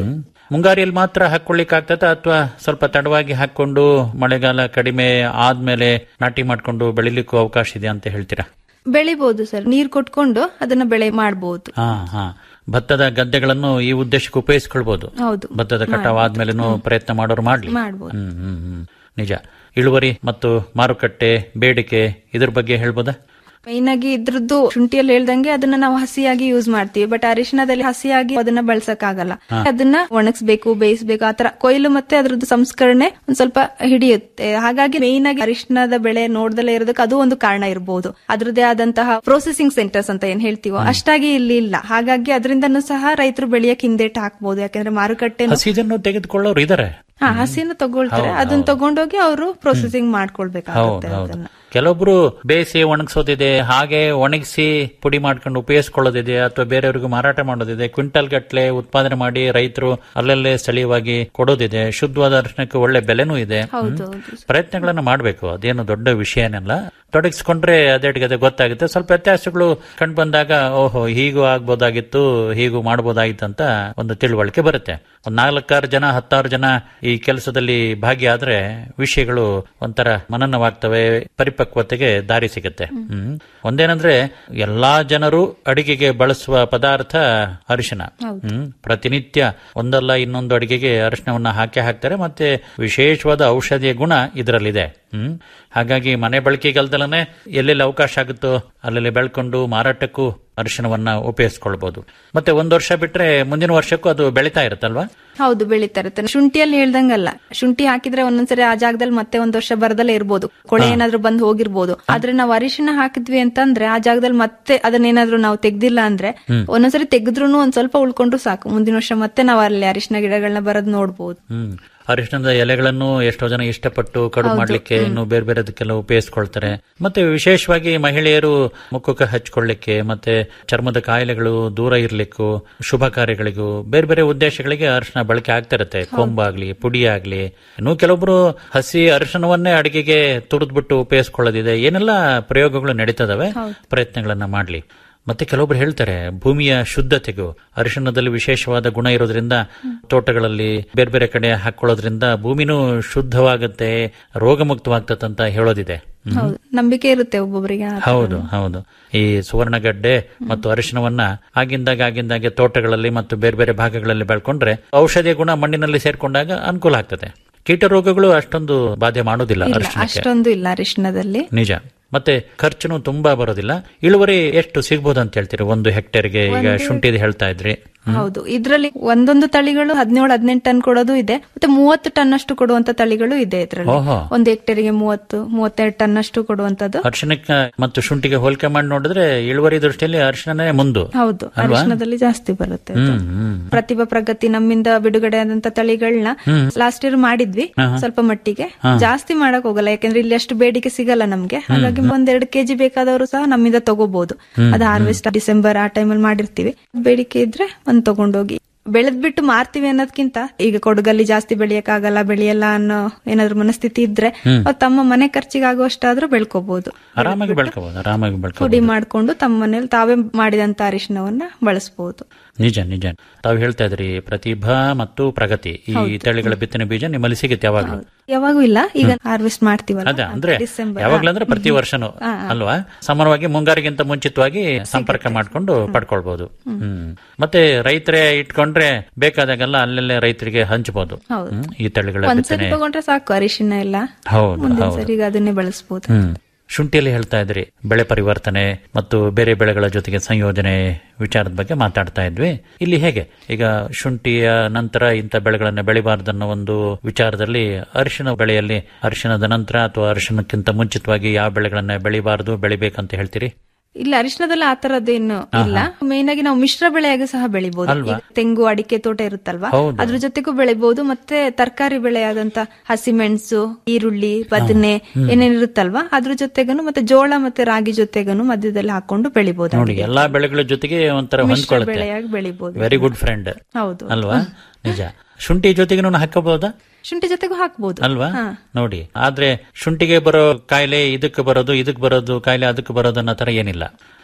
ಮುಂಗಾರಿಯಲ್ಲಿ ಮಾತ್ರ ಹಾಕೊಳ್ಳಿಕ್ ಆಗ್ತದ ಅಥವಾ ಸ್ವಲ್ಪ ತಡವಾಗಿ ಹಾಕೊಂಡು ಮಳೆಗಾಲ ಕಡಿಮೆ ಆದ್ಮೇಲೆ ನಾಟಿ ಮಾಡ್ಕೊಂಡು ಬೆಳಿಲಿಕ್ಕೂ ಅವಕಾಶ ಇದೆ ಅಂತ ಹೇಳ್ತೀರಾ ಬೆಳಿಬಹುದು ಸರ್ ನೀರ್ ಕೊಟ್ಕೊಂಡು ಅದನ್ನ ಬೆಳೆ ಮಾಡಬಹುದು ಹಾ ಹಾ ಭತ್ತದ ಗದ್ದೆಗಳನ್ನು ಈ ಉದ್ದೇಶಕ್ಕೆ ಉಪಯೋಗಿಸ್ಕೊಳ್ಬಹುದು ಹೌದು ಭತ್ತದ ಕಟಾವ್ ಆದ್ಮೇಲೆನೂ ಪ್ರಯತ್ನ ಮಾಡೋರು ಮಾಡ್ಲಿ ಮಾಡ್ಬೋದು. ಹ್ಮ್ ಹ್ಮ್ ಹ್ಮ್ ನಿಜ ಇಳುವರಿ ಮತ್ತು ಮಾರುಕಟ್ಟೆ ಬೇಡಿಕೆ ಇದ್ರ ಬಗ್ಗೆ ಹೇಳ್ಬೋದಾ ಮೈನ್ ಆಗಿ ಇದ್ರದ್ದು ಶುಂಠಿಯಲ್ಲಿ ಹೇಳ್ದಂಗೆ ಅದನ್ನ ನಾವು ಹಸಿಯಾಗಿ ಯೂಸ್ ಮಾಡ್ತೀವಿ ಬಟ್ ಅರಿಶಿಣದಲ್ಲಿ ಹಸಿಯಾಗಿ ಅದನ್ನ ಬಳಸಕ್ ಆಗಲ್ಲ ಅದನ್ನ ಒಣಗಿಸ್ಬೇಕು ಬೇಯಿಸ್ಬೇಕು ಆತರ ಕೊಯ್ಲು ಮತ್ತೆ ಅದ್ರದ್ದು ಸಂಸ್ಕರಣೆ ಒಂದ್ ಸ್ವಲ್ಪ ಹಿಡಿಯುತ್ತೆ ಹಾಗಾಗಿ ಮೈನ್ ಆಗಿ ಅರಿಶಿಣದ ಬೆಳೆ ನೋಡ್ದಲೇ ಇರೋದಕ್ಕೆ ಅದು ಒಂದು ಕಾರಣ ಇರಬಹುದು ಅದ್ರದ್ದೇ ಆದಂತಹ ಪ್ರೊಸೆಸಿಂಗ್ ಸೆಂಟರ್ಸ್ ಅಂತ ಏನ್ ಹೇಳ್ತೀವೋ ಅಷ್ಟಾಗಿ ಇಲ್ಲಿ ಇಲ್ಲ ಹಾಗಾಗಿ ಅದರಿಂದನೂ ಸಹ ರೈತರು ಬೆಳೆಯಕ್ ಹಿಂದೇಟ್ ಹಾಕ್ಬಹುದು ಯಾಕಂದ್ರೆ ಮಾರುಕಟ್ಟೆ ಹಸಿದನ್ನು ತೆಗೆದುಕೊಳ್ಳೋರು ಇದಾರೆ ಹಾ ಹಸಿನ ತಗೊಳ್ತಾರೆ ಅದನ್ನ ತಗೊಂಡೋಗಿ ಅವರು ಪ್ರೊಸೆಸಿಂಗ್ ಮಾಡ್ಕೊಳ್ಬೇಕಾಗುತ್ತೆ ಹೌದು ಹೌದು ಅದನ್ನ ಕೆಲವೊಬ್ರು ಬೇಯಿಸಿ ಒಣಗಿಸೋದಿದೆ ಹಾಗೆ ಒಣಗಿಸಿ ಪುಡಿ ಮಾಡ್ಕೊಂಡು ಉಪಯೋಗಿಸ್ಕೊಳ್ಳೋದಿದೆ ಅಥವಾ ಬೇರೆಯವ್ರಿಗೆ ಮಾರಾಟ ಮಾಡೋದಿದೆ ಕ್ವಿಂಟಲ್ ಗಟ್ಲೆ ಉತ್ಪಾದನೆ ಮಾಡಿ ರೈತರು ಅಲ್ಲಲ್ಲೇ ಸ್ಥಳೀಯವಾಗಿ ಕೊಡೋದಿದೆ ಶುದ್ಧವಾದ ಅರಿಶಿನಕ್ಕೆ ಒಳ್ಳೆ ಬೆಲೆನೂ ಇದೆ ಹೌದು ಹ್ಮ್. ಹೌದು ಪ್ರಯತ್ನಗಳನ್ನ ಮಾಡಬೇಕು ಅದೇನು ದೊಡ್ಡ ವಿಷಯನಲ್ಲ ತೊಡಗಿಸ್ಕೊಂಡ್ರೆ ಅದೇಟಿಗೆ ಅದೇ ಗೊತ್ತಾಗುತ್ತೆ ಸ್ವಲ್ಪ ವ್ಯತ್ಯಾಸಗಳು ಕಂಡು ಬಂದಾಗ ಓಹೋ ಹೀಗೂ ಆಗ್ಬೋದಾಗಿತ್ತು ಹೀಗೂ ಮಾಡಬಹುದಾಗಿತ್ತು ಅಂತ ಒಂದು ತಿಳುವಳಿಕೆ ಬರುತ್ತೆ ಒಂದ್ ನಾಲ್ಕಾರು ಜನ ಹತ್ತಾರು ಜನ ಈ ಕೆಲಸದಲ್ಲಿ ಭಾಗಿಯಾದ್ರೆ ವಿಷಯಗಳು ಒಂಥರ ಮನನವಾಗ್ತವೆ ಪರಿಪಕ್ವತೆಗೆ ದಾರಿ ಸಿಗುತ್ತೆ ಹ್ಮ್ ಒಂದೇನಂದ್ರೆ ಎಲ್ಲಾ ಜನರು ಅಡಿಗೆಗೆ ಬಳಸುವ ಪದಾರ್ಥ ಅರಿಶಿನ ಹ್ಮ್ ಪ್ರತಿನಿತ್ಯ ಒಂದಲ್ಲ ಇನ್ನೊಂದು ಅಡಿಗೆಗೆ ಅರಿಶಿನವನ್ನ ಹಾಕಿ ಹಾಕ್ತಾರೆ ಮತ್ತೆ ವಿಶೇಷವಾದ ಔಷಧಿಯ ಗುಣ ಇದರಲ್ಲಿದೆ ಹ್ಮ್ ಹಾಗಾಗಿ ಮನೆ ಬಳಕೆಗಲ್ದಲನೆ ಎಲ್ಲೆಲ್ಲಿ ಅವಕಾಶ ಆಗುತ್ತೋ ಅಲ್ಲೆಲ್ಲಿ ಬೆಳ್ಕೊಂಡು ಮಾರಾಟಕ್ಕೂ ಅರಿಶಿನವನ್ನ ಉಪಯೋಗಿಸ್ಕೊಳ್ಬಹುದು ಮತ್ತೆ ಒಂದ್ ವರ್ಷ ಬಿಟ್ರೆ ಮುಂದಿನ ವರ್ಷಕ್ಕೂ ಅದು ಬೆಳೀತಾ ಇರುತ್ತಲ್ವಾ ಹೌದು ಬೆಳೀತಾ ಇರುತ್ತೆ ಶುಂಠಿಯಲ್ಲಿ ಹೇಳ್ದಂಗಲ್ಲ ಶುಂಠಿ ಹಾಕಿದ್ರೆ ಒಂದೊಂದ್ಸರಿ ಆ ಜಾಗದಲ್ಲಿ ಮತ್ತೆ ಒಂದ್ ವರ್ಷ ಬರದಲ್ಲೇ ಇರ್ಬೋದು ಕೊಳೆ ಏನಾದ್ರೂ ಬಂದು ಹೋಗಿರ್ಬೋದು ಆದ್ರೆ ನಾವು ಅರಿಶಿನ ಹಾಕಿದ್ವಿ ಅಂತಂದ್ರೆ ಆ ಜಾಗದಲ್ಲಿ ಮತ್ತೆ ಅದನ್ನೇನಾದ್ರೂ ನಾವು ತೆಗ್ದಿಲ್ಲ ಅಂದ್ರೆ ಒಂದೊಂದ್ಸರಿ ತೆಗೆದ್ರು ಒಂದ್ ಸ್ವಲ್ಪ ಉಳ್ಕೊಂಡ್ರು ಸಾಕು ಮುಂದಿನ ವರ್ಷ ಮತ್ತೆ ನಾವು ಅಲ್ಲಿ ಅರಿಶಿನ ಗಿಡಗಳನ್ನ ಬರೋದ್ ನೋಡ್ಬೋದು ಹ್ಮ್ ಅರಿಶಿಣದ ಎಲೆಗಳನ್ನು ಎಷ್ಟೋ ಜನ ಇಷ್ಟಪಟ್ಟು ಕಡುಬು ಮಾಡ್ಲಿಕ್ಕೆ ಇನ್ನು ಬೇರೆ ಬೇರೆದಕ್ಕೆಲ್ಲ ಉಪಯೋಗಿಸ್ಕೊಳ್ತಾರೆ ಮತ್ತೆ ವಿಶೇಷವಾಗಿ ಮಹಿಳೆಯರು ಮುಖಕ್ಕೆ ಹಚ್ಕೊಳ್ಳಿಕ್ಕೆ ಮತ್ತೆ ಚರ್ಮದ ಕಾಯಿಲೆಗಳು ದೂರ ಇರ್ಲಿಕ್ಕೂ ಶುಭ ಕಾರ್ಯಗಳಿಗೂ ಬೇರೆ ಬೇರೆ ಉದ್ದೇಶಗಳಿಗೆ ಅರಿಶಿನ ಬಳಕೆ ಆಗ್ತಾ ಇರುತ್ತೆ ಕೊಂಬಾಗ್ಲಿ ಪುಡಿ ಆಗ್ಲಿ ಇನ್ನು ಕೆಲವೊಬ್ರು ಹಸಿ ಅರಿಶಿನವನ್ನೇ ಅಡಿಗೆಗೆ ತುರಿದ್ಬಿಟ್ಟು ಉಪಯೋಗಿಸ್ಕೊಳ್ಳೋದಿದೆ ಏನೆಲ್ಲ ಪ್ರಯೋಗಗಳು ನಡೀತದವೆ ಪ್ರಯತ್ನಗಳನ್ನ ಮಾಡ್ಲಿ ಮತ್ತೆ ಕೆಲವೊಬ್ರು ಹೇಳ್ತಾರೆ ಭೂಮಿಯ ಶುದ್ಧತೆಗೂ ಅರಿಶಿಣದಲ್ಲಿ ವಿಶೇಷವಾದ ಗುಣ ಇರೋದ್ರಿಂದ ತೋಟಗಳಲ್ಲಿ ಬೇರೆ ಬೇರೆ ಕಡೆ ಹಾಕೊಳ್ಳೋದ್ರಿಂದ ಭೂಮಿನೂ ಶುದ್ಧವಾಗುತ್ತೆ ರೋಗಮುಕ್ತವಾಗ್ತದೆ ಅಂತ ಹೇಳೋದಿದೆ ಹ್ಮ್. ಹೌದು ನಂಬಿಕೆ ಇರುತ್ತೆ ಒಬ್ಬೊಬ್ಬರಿಗೆ ಆ ತರ. ಹೌದು ಹೌದು ಈ ಸುವರ್ಣಗಡ್ಡೆ ಮತ್ತು ಅರಿಶಿನವನ್ನ ಆಗಿಂದಾಗ ಆಗಿಂದಾಗೆ ತೋಟಗಳಲ್ಲಿ ಮತ್ತು ಬೇರೆ ಬೇರೆ ಭಾಗಗಳಲ್ಲಿ ಬೆಳ್ಕೊಂಡ್ರೆ ಔಷಧಿಯ ಗುಣ ಮಣ್ಣಿನಲ್ಲಿ ಸೇರ್ಕೊಂಡಾಗ ಅನುಕೂಲ ಆಗ್ತದೆ ಕೀಟ ರೋಗಗಳು ಅಷ್ಟೊಂದು ಬಾಧೆ ಮಾಡೋದಿಲ್ಲ ಇಲ್ಲ ಅರಿಶಿನಕ್ಕೆ ಅಷ್ಟೊಂದು ಇಲ್ಲ ಅರಿಶಿನದಲ್ಲಿ ನಿಜ ಮತ್ತೆ ಖರ್ಚುನು ತುಂಬಾ ಬರೋದಿಲ್ಲ ಇಳುವರಿ ಎಷ್ಟು ಸಿಗ್ಬೋದು ಅಂತ ಹೇಳ್ತೀರಿ ಒಂದು ಹೆಕ್ಟೇರ್ಗೆ ಈಗ ಶುಂಠಿದು ಹೇಳ್ತಾ ಇದ್ರಿ ಹೌದು ಇದ್ರಲ್ಲಿ ಒಂದೊಂದು ತಳಿಗಳು ಹದಿನೇಳು ಹದಿನೆಂಟು ಟನ್ ಕೊಡೋದು ಇದೆ ಮತ್ತೆ ಮೂವತ್ತು ಟನ್ ಅಷ್ಟು ಕೊಡುವಂತ ತಳಿಗಳು ಇದೆ ಇದ್ರಲ್ಲಿ ಓಹೋ. ಒಂದು ಹೆಕ್ಟೇರಿಗೆ ಮೂವತ್ತು ಮೂವತ್ತೆರಡು ಟನ್ ಅಷ್ಟು ಕೊಡುವಂತದ್ದು ಅರಿಶಿನಕ್ಕೆ ಮತ್ತು ಶುಂಠಿಗೆ ಹೋಲಿಕೆ ಮಾಡಿ ನೋಡಿದ್ರೆ ಇಳುವರಿ ದೃಷ್ಟಿಯಲ್ಲಿ ಅರಿಶಿಣನೇ ಮುಂದು ಹೌದು ಅಲ್ವಾ? ಅರಿಶಿನದಲ್ಲಿ ಜಾಸ್ತಿ ಬರುತ್ತೆ ಅದು. ಹ್ಮ್ ಹ್ಮ್ ಪ್ರತಿಭಾ ಪ್ರಗತಿ ನಮ್ಮಿಂದ ಬಿಡುಗಡೆ ಆದಂತ ತಳಿಗಳನ್ನ ಲಾಸ್ಟ್ ಇಯರ್ ಮಾಡಿದ್ವಿ ಸ್ವಲ್ಪ ಮಟ್ಟಿಗೆ ಜಾಸ್ತಿ ಮಾಡಕ್ ಹೋಗಲ್ಲ ಯಾಕಂದ್ರೆ ಇಲ್ಲಿ ಅಷ್ಟು ಬೇಡಿಕೆ ಸಿಗಲ್ಲ ನಮ್ಗೆ ಹಾಗಾಗಿ ಒಂದೆರಡು ಕೆಜಿ ಬೇಕಾದವರು ಸಹ ನಮ್ಮಿಂದ ತಗೋಬಹುದು ಅದು ಹಾರ್ವೆಸ್ಟ್ ಡಿಸೆಂಬರ್ ಆ ಟೈಮಲ್ಲಿ ಮಾಡಿರ್ತೀವಿ ಬೇಡಿಕೆ ಇದ್ರೆ ಒಂದ್ ತಗೊಂಡೋಗಿ ಬೆಳೆದ್ ಬಿಟ್ಟು ಮಾರ್ತೀವಿ ಅನ್ನೋದ್ಕಿಂತ ಈಗ ಕೊಡಗಲ್ಲಿ ಜಾಸ್ತಿ ಬೆಳೆಯಕ್ಕಾಗಲ್ಲ ಬೆಳೆಯಲ್ಲ ಅನ್ನೋ ಏನಾದ್ರು ಮನಸ್ಥಿತಿ ಇದ್ರೆ ಅವ್ರು ತಮ್ಮ ಮನೆ ಖರ್ಚಿಗಾಗುವಷ್ಟಾದ್ರೂ ಬೆಳ್ಕೋಬಹುದು ಆರಾಮಾಗಿ ಬೆಳ್ಕೋಬಹುದು ಆರಾಮಾಗಿ ಪುಡಿ ಬೆಳ್ಕೋಬಹುದು ಮಾಡ್ಕೊಂಡು ತಮ್ಮ ಮನೇಲಿ ತಾವೇ ಮಾಡಿದಂತ ಅರಿಶಿನವನ್ನ ಬಳಸಬಹುದು ನಿಜ ನಿಜ ತಾವು ಹೇಳ್ತಾ ಇದ್ರಿ ಪ್ರತಿಭಾ ಮತ್ತು ಪ್ರಗತಿ ಈ ತಳಿಗಳ ಬಿತ್ತನೆ ಬೀಜ ನಿಮ್ಮಲ್ಲಿ ಸಿಗುತ್ತೆ ಯಾವಾಗ್ಲೂ ಯಾವಾಗೂ ಇಲ್ಲ ಈಗ ಹಾರ್ವೆಸ್ಟ್ ಮಾಡ್ತೀವಲ್ಲ ಅದ ಅಂದ್ರೆ ಡಿಸೆಂಬರ್ ಯಾವಾಗ್ಲೂ ಅಂದ್ರೆ ಪ್ರತಿ ವರ್ಷನೂ ಅಲ್ವಾ ಸಮಾನವಾಗಿ ಮುಂಗಾರಿಗಿಂತ ಮುಂಚಿತವಾಗಿ ಸಂಪರ್ಕ ಮಾಡ್ಕೊಂಡು ಪಡ್ಕೊಳ್ಬಹುದು ಹ್ಮ್ ಮತ್ತೆ ರೈತರೇ ಇಟ್ಕೊಂಡ್ರೆ ಬೇಕಾದಾಗೆಲ್ಲ ಅಲ್ಲೆಲ್ಲೇ ರೈತರಿಗೆ ಹಂಚಬಹುದು ಹೌದು. ಹ್ಮ್, ಈ ತಳಿಗಳ ಒಂದ್ಸರಿ ಬಿತ್ತನೆ ತಗೊಂಡ್ರೆ ಸಾಕು ಅರಿಶಿನ ಎಲ್ಲ ಹೌದು ಮುಂದಿನ ಹೌದು ಸರಿಗೆ ಅದನ್ನೇ ಬಳಸಬಹುದು ಹ್ಮ್ ಶುಂಠಿಯಲ್ಲಿ ಹೇಳ್ತಾ ಇದ್ರಿ ಬೆಳೆ ಪರಿವರ್ತನೆ ಮತ್ತು ಬೇರೆ ಬೆಳೆಗಳ ಜೊತೆಗೆ ಸಂಯೋಜನೆ ವಿಚಾರದ ಬಗ್ಗೆ ಮಾತಾಡ್ತಾ ಇದ್ವಿ ಇಲ್ಲಿ ಹೇಗೆ ಈಗ ಶುಂಠಿಯ ನಂತರ ಇಂಥ ಬೆಳೆಗಳನ್ನ ಬೆಳಿಬಾರ್ದನ್ನೋ ಒಂದು ವಿಚಾರದಲ್ಲಿ ಅರಿಶಿನ ಬೆಳೆಯಲ್ಲಿ ಅರಿಶಿನದ ನಂತರ ಅಥವಾ ಅರಿಶಿನಕ್ಕಿಂತ ಮುಂಚಿತವಾಗಿ ಯಾವ ಬೆಳೆಗಳನ್ನ ಬೆಳಿಬಾರ್ದು ಬೆಳಿಬೇಕಂತ ಹೇಳ್ತೀರಿ ಇಲ್ಲ ಅರಿಶಿನದಲ್ಲಿ ಆ ತರದ್ದೇನು ಇಲ್ಲ ಮೇನ್ ಆಗಿ ನಾವು ಮಿಶ್ರ ಬೆಳೆಯಾಗಿ ಸಹ ಬೆಳಿಬಹುದು ಅಲ್ವಾ? ಈಗ ತೆಂಗು ಅಡಿಕೆ ತೋಟ ಇರುತ್ತಲ್ವಾ ಹೌದು. ಅದ್ರ ಜೊತೆಗೂ ಬೆಳಿಬಹುದು ಮತ್ತೆ ತರಕಾರಿ ಬೆಳೆಯಾದಂತ ಹಸಿಮೆಣಸು ಈರುಳ್ಳಿ ಬದನೆ ಏನೇನಿರುತ್ತಲ್ವಾ ಅದ್ರ ಜೊತೆಗನು ಮತ್ತೆ ಜೋಳ ಮತ್ತೆ ರಾಗಿ ಜೊತೆಗನು ಮಧ್ಯದಲ್ಲಿ ಹಾಕೊಂಡು ಬೆಳಿಬಹುದು ನೋಡಿ ಎಲ್ಲಾ ಬೆಳೆಗಳ ಜೊತೆಗೆ ಒಂಥರ ಮಿಶ್ರ ಹೊಂದ್ಕೊಳ್ಳುತ್ತೆ ಬೆಳೆಯಾಗಿ ಬೆಳಿಬಹುದು ವೆರಿ ಗುಡ್ ಫ್ರೆಂಡ್ ಹೌದು ಅಲ್ವಾ ನಿಜ ಶುಂಠಿ ಜೊತೆಗೆ ಹಾಕಬಹುದಾ ಶುಂಠಿ ಜೊತೆಗೂ ಹಾಕ್ಬಹುದು ಅಲ್ವಾ ನೋಡಿ ಆದ್ರೆ ಶುಂಠಿಗೆ ಬರೋ ಕಾಯಿಲೆ ಇದಕ್ಕೆ ಬರೋದು ಇದಕ್ಕೆ ಬರೋದು ಕಾಯಿಲೆ ಅದಕ್ಕೆ ಬರೋದು ಅನ್ನೋ ತರ ಏನಿಲ್ಲ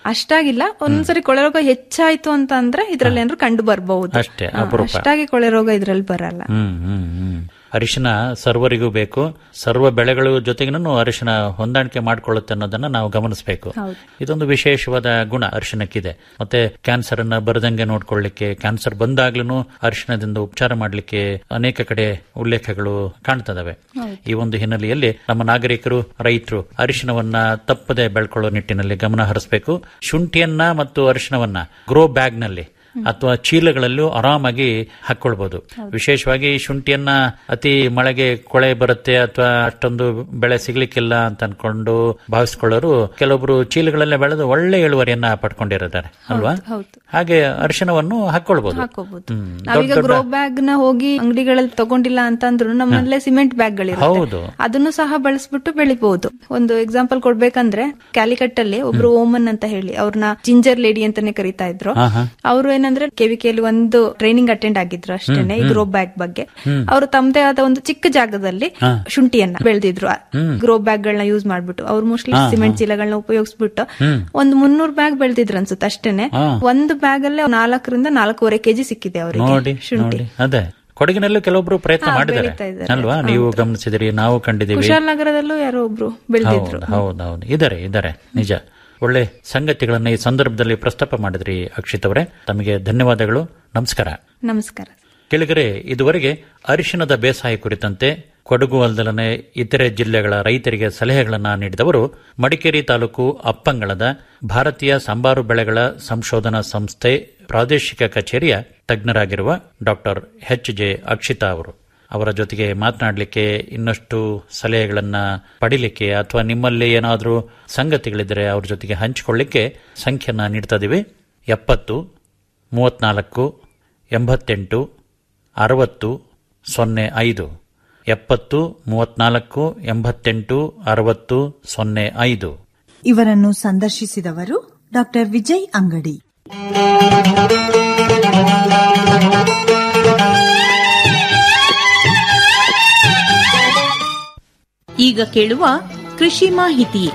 ಅಷ್ಟಾಗಿಲ್ಲ ಒಂದ್ಸರಿ ಕೊಳೆ ರೋಗ ಹೆಚ್ಚಾಯ್ತು ಅಂತ ಅಂದ್ರೆ ಇದ್ರಲ್ಲಿ ಏನಾದ್ರು ಕಂಡು ಬರ್ಬಹುದು ಅಷ್ಟೇ, ಹಾ, ಅಪರೂಪ. ಅಷ್ಟಾಗಿ ಕೊಳೆ ರೋಗ ಇದ್ರಲ್ಲಿ ಬರಲ್ಲ ಹ್ಮ್ ಹ್ಮ್ ಹ್ಮ್ ಅರಿಶಿನ ಸರ್ವರಿಗೂ ಬೇಕು ಸರ್ವ ಬೆಳೆಗಳ ಜೊತೆಗೂ ಅರಿಶಿನ ಹೊಂದಾಣಿಕೆ ಮಾಡಿಕೊಳ್ಳುತ್ತೆ ಅನ್ನೋದನ್ನ ನಾವು ಗಮನಿಸಬೇಕು ಹೌದು. ಇದೊಂದು ವಿಶೇಷವಾದ ಗುಣ ಅರಿಶಿನಕ್ಕಿದೆ ಮತ್ತೆ ಕ್ಯಾನ್ಸರ್ ಅನ್ನ ಬರದಂಗೆ ನೋಡ್ಕೊಳ್ಳಿಕ್ಕೆ ಕ್ಯಾನ್ಸರ್ ಬಂದಾಗ್ಲೂ ಅರಿಶಿನದಿಂದ ಉಪಚಾರ ಮಾಡಲಿಕ್ಕೆ ಅನೇಕ ಕಡೆ ಉಲ್ಲೇಖಗಳು ಕಾಣ್ತದವೆ ಈ ಒಂದು ಹಿನ್ನೆಲೆಯಲ್ಲಿ ನಮ್ಮ ನಾಗರಿಕರು ರೈತರು ಅರಿಶಿನವನ್ನ ತಪ್ಪದೆ ಬೆಳ್ಕೊಳ್ಳೋ ನಿಟ್ಟಿನಲ್ಲಿ ಗಮನ ಹರಿಸಬೇಕು ಶುಂಠಿಯನ್ನ ಮತ್ತು ಅರಿಶಿನವನ್ನ ಗ್ರೋ ಬ್ಯಾಗ್ ನಲ್ಲಿ ಅಥವಾ ಚೀಲಗಳಲ್ಲೂ ಆರಾಮಾಗಿ ಹಾಕೊಳ್ಬಹುದು ವಿಶೇಷವಾಗಿ ಶುಂಠಿಯನ್ನ ಅತಿ ಮಳೆಗೆ ಕೊಳೆ ಬರುತ್ತೆ ಅಥವಾ ಅಷ್ಟೊಂದು ಬೆಳೆ ಸಿಗ್ಲಿಕ್ಕಿಲ್ಲ ಅಂತ ಅನ್ಕೊಂಡು ಭಾವಿಸ್ಕೊಳ್ಳೋರು ಕೆಲವೊಬ್ರು ಚೀಲಗಳಲ್ಲೇ ಬೆಳೆದು ಒಳ್ಳೆ ಇಳುವರಿಯನ್ನ ಪಡ್ಕೊಂಡಿರ್ತಾರೆ ಅಲ್ವಾ ಹೌದು ಹಾಗೆ ಅರಿಶಿನವನ್ನು ಹಾಕೊಳ್ಬಹುದು ಹಾಕೋಬಹುದು ಹ್ಮ್. ನಾವೀಗ ದೊಡ್ಡ ಗ್ರೋ ದೊಡ್ಡ- ಬ್ಯಾಗ್ ನ ಹೋಗಿ ಅಂಗಡಿಗಳಲ್ಲಿ ತಗೊಂಡಿಲ್ಲ ಅಂತಂದ್ರು ನಮ್ಮಲ್ಲೇ ಸಿಮೆಂಟ್ ಬ್ಯಾಗ್ ಹೌದು. ಗಳಿರುತ್ತೆ ಅದನ್ನು ಸಹ ಬಳಸ್ಬಿಟ್ಟು ಬೆಳಿಬಹುದು ಒಂದು ಎಕ್ಸಾಂಪಲ್ ಕೊಡ್ಬೇಕಂದ್ರೆ ಕ್ಯಾಲಿಕಟ್ ಅಲ್ಲಿ ಒಬ್ರು ಓಮನ್ ಅಂತ ಹೇಳಿ ಅವ್ರನ್ನ ಜಿಂಜರ್ ಲೇಡಿ ಅಂತಾನೆ ಕರಿತಾ ಇದ್ರು ಹಾ, ಹಾ. ಅವರು ಏನಂದ್ರೆ ಕೆವಿಕೆಯಲ್ಲಿ ಒಂದು ಟ್ರೈನಿಂಗ್ ಅಟೆಂಡ್ ಆಗಿದ್ರು ಅಷ್ಟೇನೆ ಈ ಗ್ರೋ ಬ್ಯಾಗ್ ಬಗ್ಗೆ ಅವರು ತಮ್ಮದೇ ಆದ ಒಂದು ಚಿಕ್ಕ ಜಾಗದಲ್ಲಿ ಶುಂಠಿಯನ್ನ ಬೆಳೆದಿದ್ರು ಗ್ರೋ ಬ್ಯಾಗ್ ಗಳನ್ನ ಯೂಸ್ ಮಾಡ್ಬಿಟ್ಟು ಅವ್ರು ಮೋಸ್ಟ್ಲಿ ಸಿಮೆಂಟ್ ಚೀಲಗಳನ್ನ ಉಪಯೋಗಿಸ್ಬಿಟ್ಟು ಒಂದು ಮುನ್ನೂರು ಬ್ಯಾಗ್ ಬೆಳೆದಿದ್ರು ಅನ್ಸುತ್ತೆ ಅಷ್ಟೇನೆ ಒಂದು ಬ್ಯಾಗ್ ಅಲ್ಲೇ ನಾಲ್ಕರಿಂದ ನಾಲ್ಕೂವರೆ ಕೆಜಿ ಸಿಕ್ಕಿದೆ ನೋಡಿ ಅವರಿಗೆ ಶುಂಠಿ ನೋಡಿ ಅದೇ ಕೊಡಗಿನಲ್ಲೂ ಕೆಲವೊಬ್ರು ಪ್ರಯತ್ನ ಹಾ, ಮಾಡಿದ್ದಾರೆ ಬೆಳೀತಾ ಇದ್ದಾರೆ. ಅಲ್ವಾ ನೀವು ಗಮನಿಸಿದಿರಿ ನಾವು ಕಂಡಿದ್ದೀವಿ ಕುಶಾಲನಗರದಲ್ಲೂ ಯಾರೋ ಒಬ್ರು ಬೆಳೆದಿದ್ರು ಹೌದು ಹೌದು ಹೌದು ಇದಾರೆ ಇದಾರೆ ನಿಜ ಒಳ್ಳೆ ಸಂಗತಿಗಳನ್ನ ಈ ಸಂದರ್ಭದಲ್ಲಿ ಪ್ರಸ್ತಾಪ ಮಾಡಿದ್ರಿ ಅಕ್ಷಿತ್ ಅವರೇ ತಮಗೆ ಧನ್ಯವಾದಗಳು ನಮಸ್ಕಾರ ನಮಸ್ಕಾರ ಕೆಳಗರೆ ಇದುವರೆಗೆ ಅರಿಶಿಣದ ಬೇಸಾಯ ಕುರಿತಂತೆ ಕೊಡಗು ಅಲ್ದಲನೆ ಇತರೆ ಜಿಲ್ಲೆಗಳ ರೈತರಿಗೆ ಸಲಹೆಗಳನ್ನು ನೀಡಿದವರು ಮಡಿಕೇರಿ ತಾಲೂಕು ಅಪ್ಪಂಗಳದ ಭಾರತೀಯ ಸಂಬಾರು ಬೆಳೆಗಳ ಸಂಶೋಧನಾ ಸಂಸ್ಥೆ ಪ್ರಾದೇಶಿಕ ಕಚೇರಿಯ ತಜ್ಞರಾಗಿರುವ ಡಾಕ್ಟರ್ ಎಚ್ ಜೆ ಅಕ್ಷಿತಾ ಅವರು ಅವರ ಜೊತೆಗೆ ಮಾತನಾಡಲಿಕ್ಕೆ ಇನ್ನಷ್ಟು ಸಲಹೆಗಳನ್ನ ಪಡಿಲಿಕ್ಕೆ ಅಥವಾ ನಿಮ್ಮಲ್ಲಿ ಏನಾದರೂ ಸಂಗತಿಗಳಿದ್ದರೆ ಅವ್ರ ಜೊತೆಗೆ ಹಂಚಿಕೊಳ್ಳಿಕ್ಕೆ ಸಂಖ್ಯೆಯನ್ನ ನೀಡ್ತಾ ಇದೀವಿ ಎಪ್ಪತ್ತು ಮೂವತ್ನಾಲ್ಕು ಎಂಬತ್ತೆಂಟು ಅರವತ್ತು ಸೊನ್ನೆ ಐದು ಎಪ್ಪತ್ತು ಮೂವತ್ನಾಲ್ಕು ಎಂಬತ್ತೆಂಟು ಅರವತ್ತು ಸೊನ್ನೆ ಐದು ಇವರನ್ನು ಸಂದರ್ಶಿಸಿದವರು ಡಾಕ್ಟರ್ ವಿಜಯ್ ಅಂಗಡಿ ಈಗ ಕೇಳುವ ಕೃಷಿ ಮಾಹಿತಿ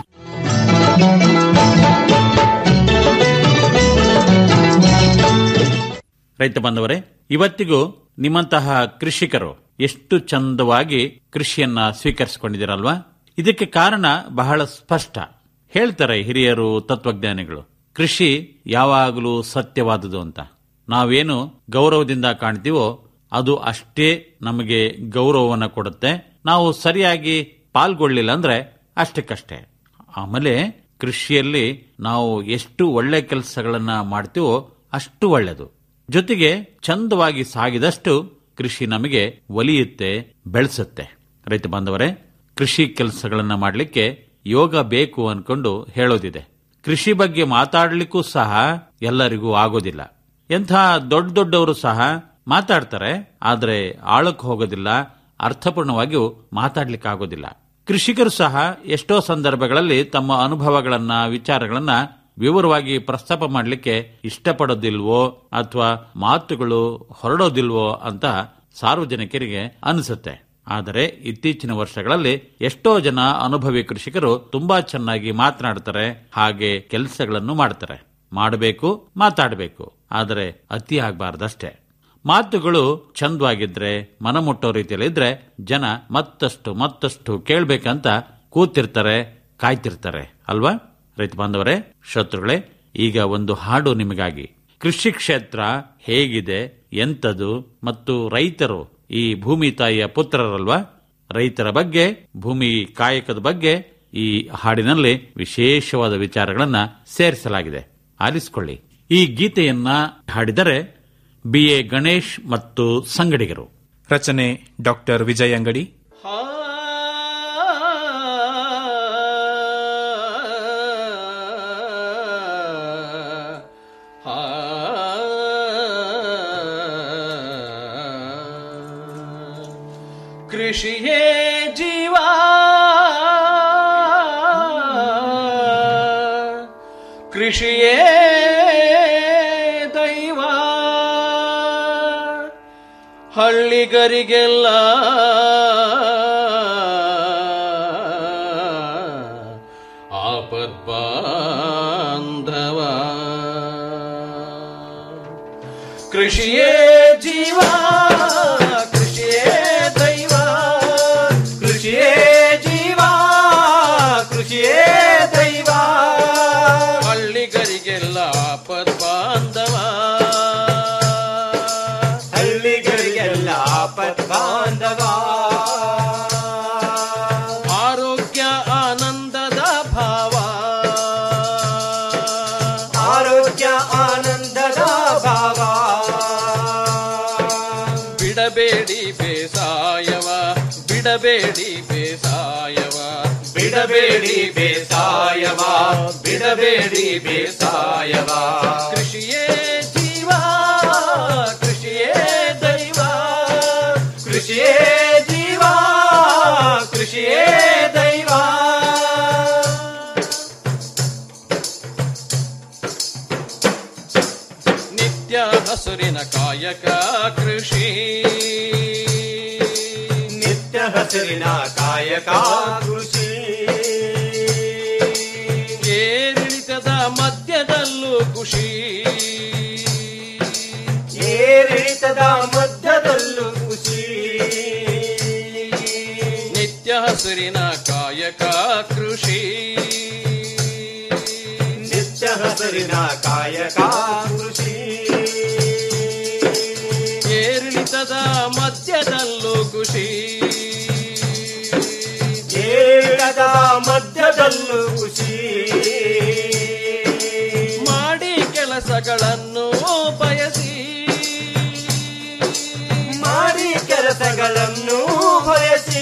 ರೈತ ಬಾಂಧವರೇ ಇವತ್ತಿಗೂ ನಿಮ್ಮಂತಹ ಕೃಷಿಕರು ಎಷ್ಟು ಚಂದವಾಗಿ ಕೃಷಿಯನ್ನ ಸ್ವೀಕರಿಸಿಕೊಂಡಿದ್ದೀರಲ್ವಾ ಇದಕ್ಕೆ ಕಾರಣ ಬಹಳ ಸ್ಪಷ್ಟ ಹೇಳ್ತಾರೆ ಹಿರಿಯರು ತತ್ವಜ್ಞಾನಿಗಳು ಕೃಷಿ ಯಾವಾಗಲೂ ಸತ್ಯವಾದುದು ಅಂತ ನಾವೇನು ಗೌರವದಿಂದ ಕಾಣ್ತೀವೋ ಅದು ಅಷ್ಟೇ ನಮಗೆ ಗೌರವವನ್ನು ಕೊಡುತ್ತೆ ನಾವು ಸರಿಯಾಗಿ ಪಾಲ್ಗೊಳ್ಳಿಲ್ಲ ಅಂದ್ರೆ ಅಷ್ಟಕ್ಕಷ್ಟೇ ಆಮೇಲೆ ಕೃಷಿಯಲ್ಲಿ ನಾವು ಎಷ್ಟು ಒಳ್ಳೆ ಕೆಲಸಗಳನ್ನ ಮಾಡ್ತೀವೋ ಅಷ್ಟು ಒಳ್ಳೆಯದು ಜೊತೆಗೆ ಚಂದವಾಗಿ ಸಾಗಿದಷ್ಟು ಕೃಷಿ ನಮಗೆ ಒಲಿಯುತ್ತೆ ಬೆಳೆಸುತ್ತೆ ರೈತ ಬಾಂಧವರೇ ಕೃಷಿ ಕೆಲಸಗಳನ್ನ ಮಾಡಲಿಕ್ಕೆ ಯೋಗ ಬೇಕು ಅನ್ಕೊಂಡು ಹೇಳೋದಿದೆ ಕೃಷಿ ಬಗ್ಗೆ ಮಾತಾಡ್ಲಿಕ್ಕೂ ಸಹ ಎಲ್ಲರಿಗೂ ಆಗೋದಿಲ್ಲ ಎಂಥ ದೊಡ್ಡ ದೊಡ್ಡವರು ಸಹ ಮಾತಾಡ್ತಾರೆ ಆದ್ರೆ ಆಳಕ್ಕೆ ಹೋಗೋದಿಲ್ಲ ಅರ್ಥಪೂರ್ಣವಾಗಿಯೂ ಮಾತಾಡ್ಲಿಕ್ಕೆ ಆಗೋದಿಲ್ಲ ಕೃಷಿಕರು ಸಹ ಎಷ್ಟೋ ಸಂದರ್ಭಗಳಲ್ಲಿ ತಮ್ಮ ಅನುಭವಗಳನ್ನ ವಿಚಾರಗಳನ್ನ ವಿವರವಾಗಿ ಪ್ರಸ್ತಾಪ ಮಾಡಲಿಕ್ಕೆ ಇಷ್ಟಪಡೋದಿಲ್ವೋ ಅಥವಾ ಮಾತುಗಳು ಹೊರಡೋದಿಲ್ವೋ ಅಂತ ಸಾರ್ವಜನಿಕರಿಗೆ ಅನಿಸುತ್ತೆ ಆದರೆ ಇತ್ತೀಚಿನ ವರ್ಷಗಳಲ್ಲಿ ಎಷ್ಟೋ ಜನ ಅನುಭವಿ ಕೃಷಿಕರು ತುಂಬಾ ಚೆನ್ನಾಗಿ ಮಾತನಾಡ್ತಾರೆ ಹಾಗೆ ಕೆಲಸಗಳನ್ನು ಮಾಡ್ತಾರೆ ಮಾಡಬೇಕು ಮಾತಾಡಬೇಕು ಆದರೆ ಅತಿ ಆಗಬಾರ್ದಷ್ಟೇ ಮಾತುಗಳು ಚಂದವಾಗಿದ್ರೆ ಮನಮುಟ್ಟೋ ರೀತಿಯಲ್ಲಿದ್ರೆ ಜನ ಮತ್ತಷ್ಟು ಮತ್ತಷ್ಟು ಕೇಳ್ಬೇಕಂತ ಕೂತಿರ್ತಾರೆ ಕಾಯ್ತಿರ್ತಾರೆ ಅಲ್ವಾ ರೈತ ಬಾಂಧವರೇ ಶತ್ರುಗಳೇ ಈಗ ಒಂದು ಹಾಡು ನಿಮಗಾಗಿ ಕೃಷಿ ಕ್ಷೇತ್ರ ಹೇಗಿದೆ ಎಂತದು ಮತ್ತು ರೈತರು ಈ ಭೂಮಿ ತಾಯಿಯ ಪುತ್ರರಲ್ವಾ ರೈತರ ಬಗ್ಗೆ ಭೂಮಿ ಕಾಯಕದ ಬಗ್ಗೆ ಈ ಹಾಡಿನಲ್ಲಿ ವಿಶೇಷವಾದ ವಿಚಾರಗಳನ್ನ ಸೇರಿಸಲಾಗಿದೆ ಆಲಿಸಿಕೊಳ್ಳಿ ಈ ಗೀತೆಯನ್ನ ಹಾಡಿದರೆ ಬಿ ಎ ಗಣೇಶ್ ಮತ್ತು ಸಂಗಡಿಗರು ರಚನೆ ಡಾಕ್ಟರ್ ವಿಜಯ್ ಅಂಗಡಿ ಕೃಷಿಯೇ ಜೀವ ಕೃಷಿಯೇ ದೈವ ಹಳ್ಳಿಗರಿಗೆಲ್ಲ ಆಪದ್ಬಾಂಧವ ಕೃಷಿಯೇ ಜೀವ ಕೃಷಿಯೇ ದೈವ ಕೃಷಿಯೇ ಜೀವ ಕೃಷಿಯೇ ದೈವ ಹಳ್ಳಿಗರಿಗೆಲ್ಲ ಆಪದ್ ಬಾಂಧವ ಹಳ್ಳಿಗರಿಗೆಲ್ಲ ಆಪತ್ ಬಾಂಧವ ಆರೋಗ್ಯ ಆನಂದದ ಭಾವ ಆರೋಗ್ಯ ಆನಂದದ ಭಾವ ಬಿಡಬೇಡಿ ಬೇಸಾಯವ ಬಿಡಬೇಡಿ ಬೇಸಾಯವ ಬಿಡಬೇಡಿ ಬೇಸಾಯವ ಬಿಡಬೇಡಿ ಬೇಸಾಯವ ಕೃಷಿಯೇ ಜೀವ ಕೃಷಿಯೇ ದೈವ ಕೃಷಿಯೇ ಜೀವ ಕೃಷಿಯೇ ದೈವ ನಿತ್ಯ ಹಸುರಿನ ಕಾಯಕ ಕೃಷಿ ನಿತ್ಯ ಹಸಿರಿನ ಕಾಯಕ ಕೃಷಿ ಏರಿಳಿತದ ಮಧ್ಯದಲ್ಲೂ ಖುಷಿ ಏರಿಳಿತದ ಮಧ್ಯದಲ್ಲೂ ಖುಷಿ ನಿತ್ಯ ಹಸುರಿನ ಕಾಯಕ ಕೃಷಿ ನಿತ್ಯ ಹಸಿರಿನ ಕಾಯಕ ಕೃಷಿ ಏರಿಳಿತದ ಮಧ್ಯದಲ್ಲೂ ಖುಷಿ ಏರಿಳಿತದ ಮಧ್ಯದಲ್ಲೂ ಖುಷಿ ಮಾಡಿ ಕೆಲಸಗಳನ್ನು ಬಯಸಿ ಮಾಡಿ ಕೆಲಸಗಳನ್ನು ಬಯಸಿ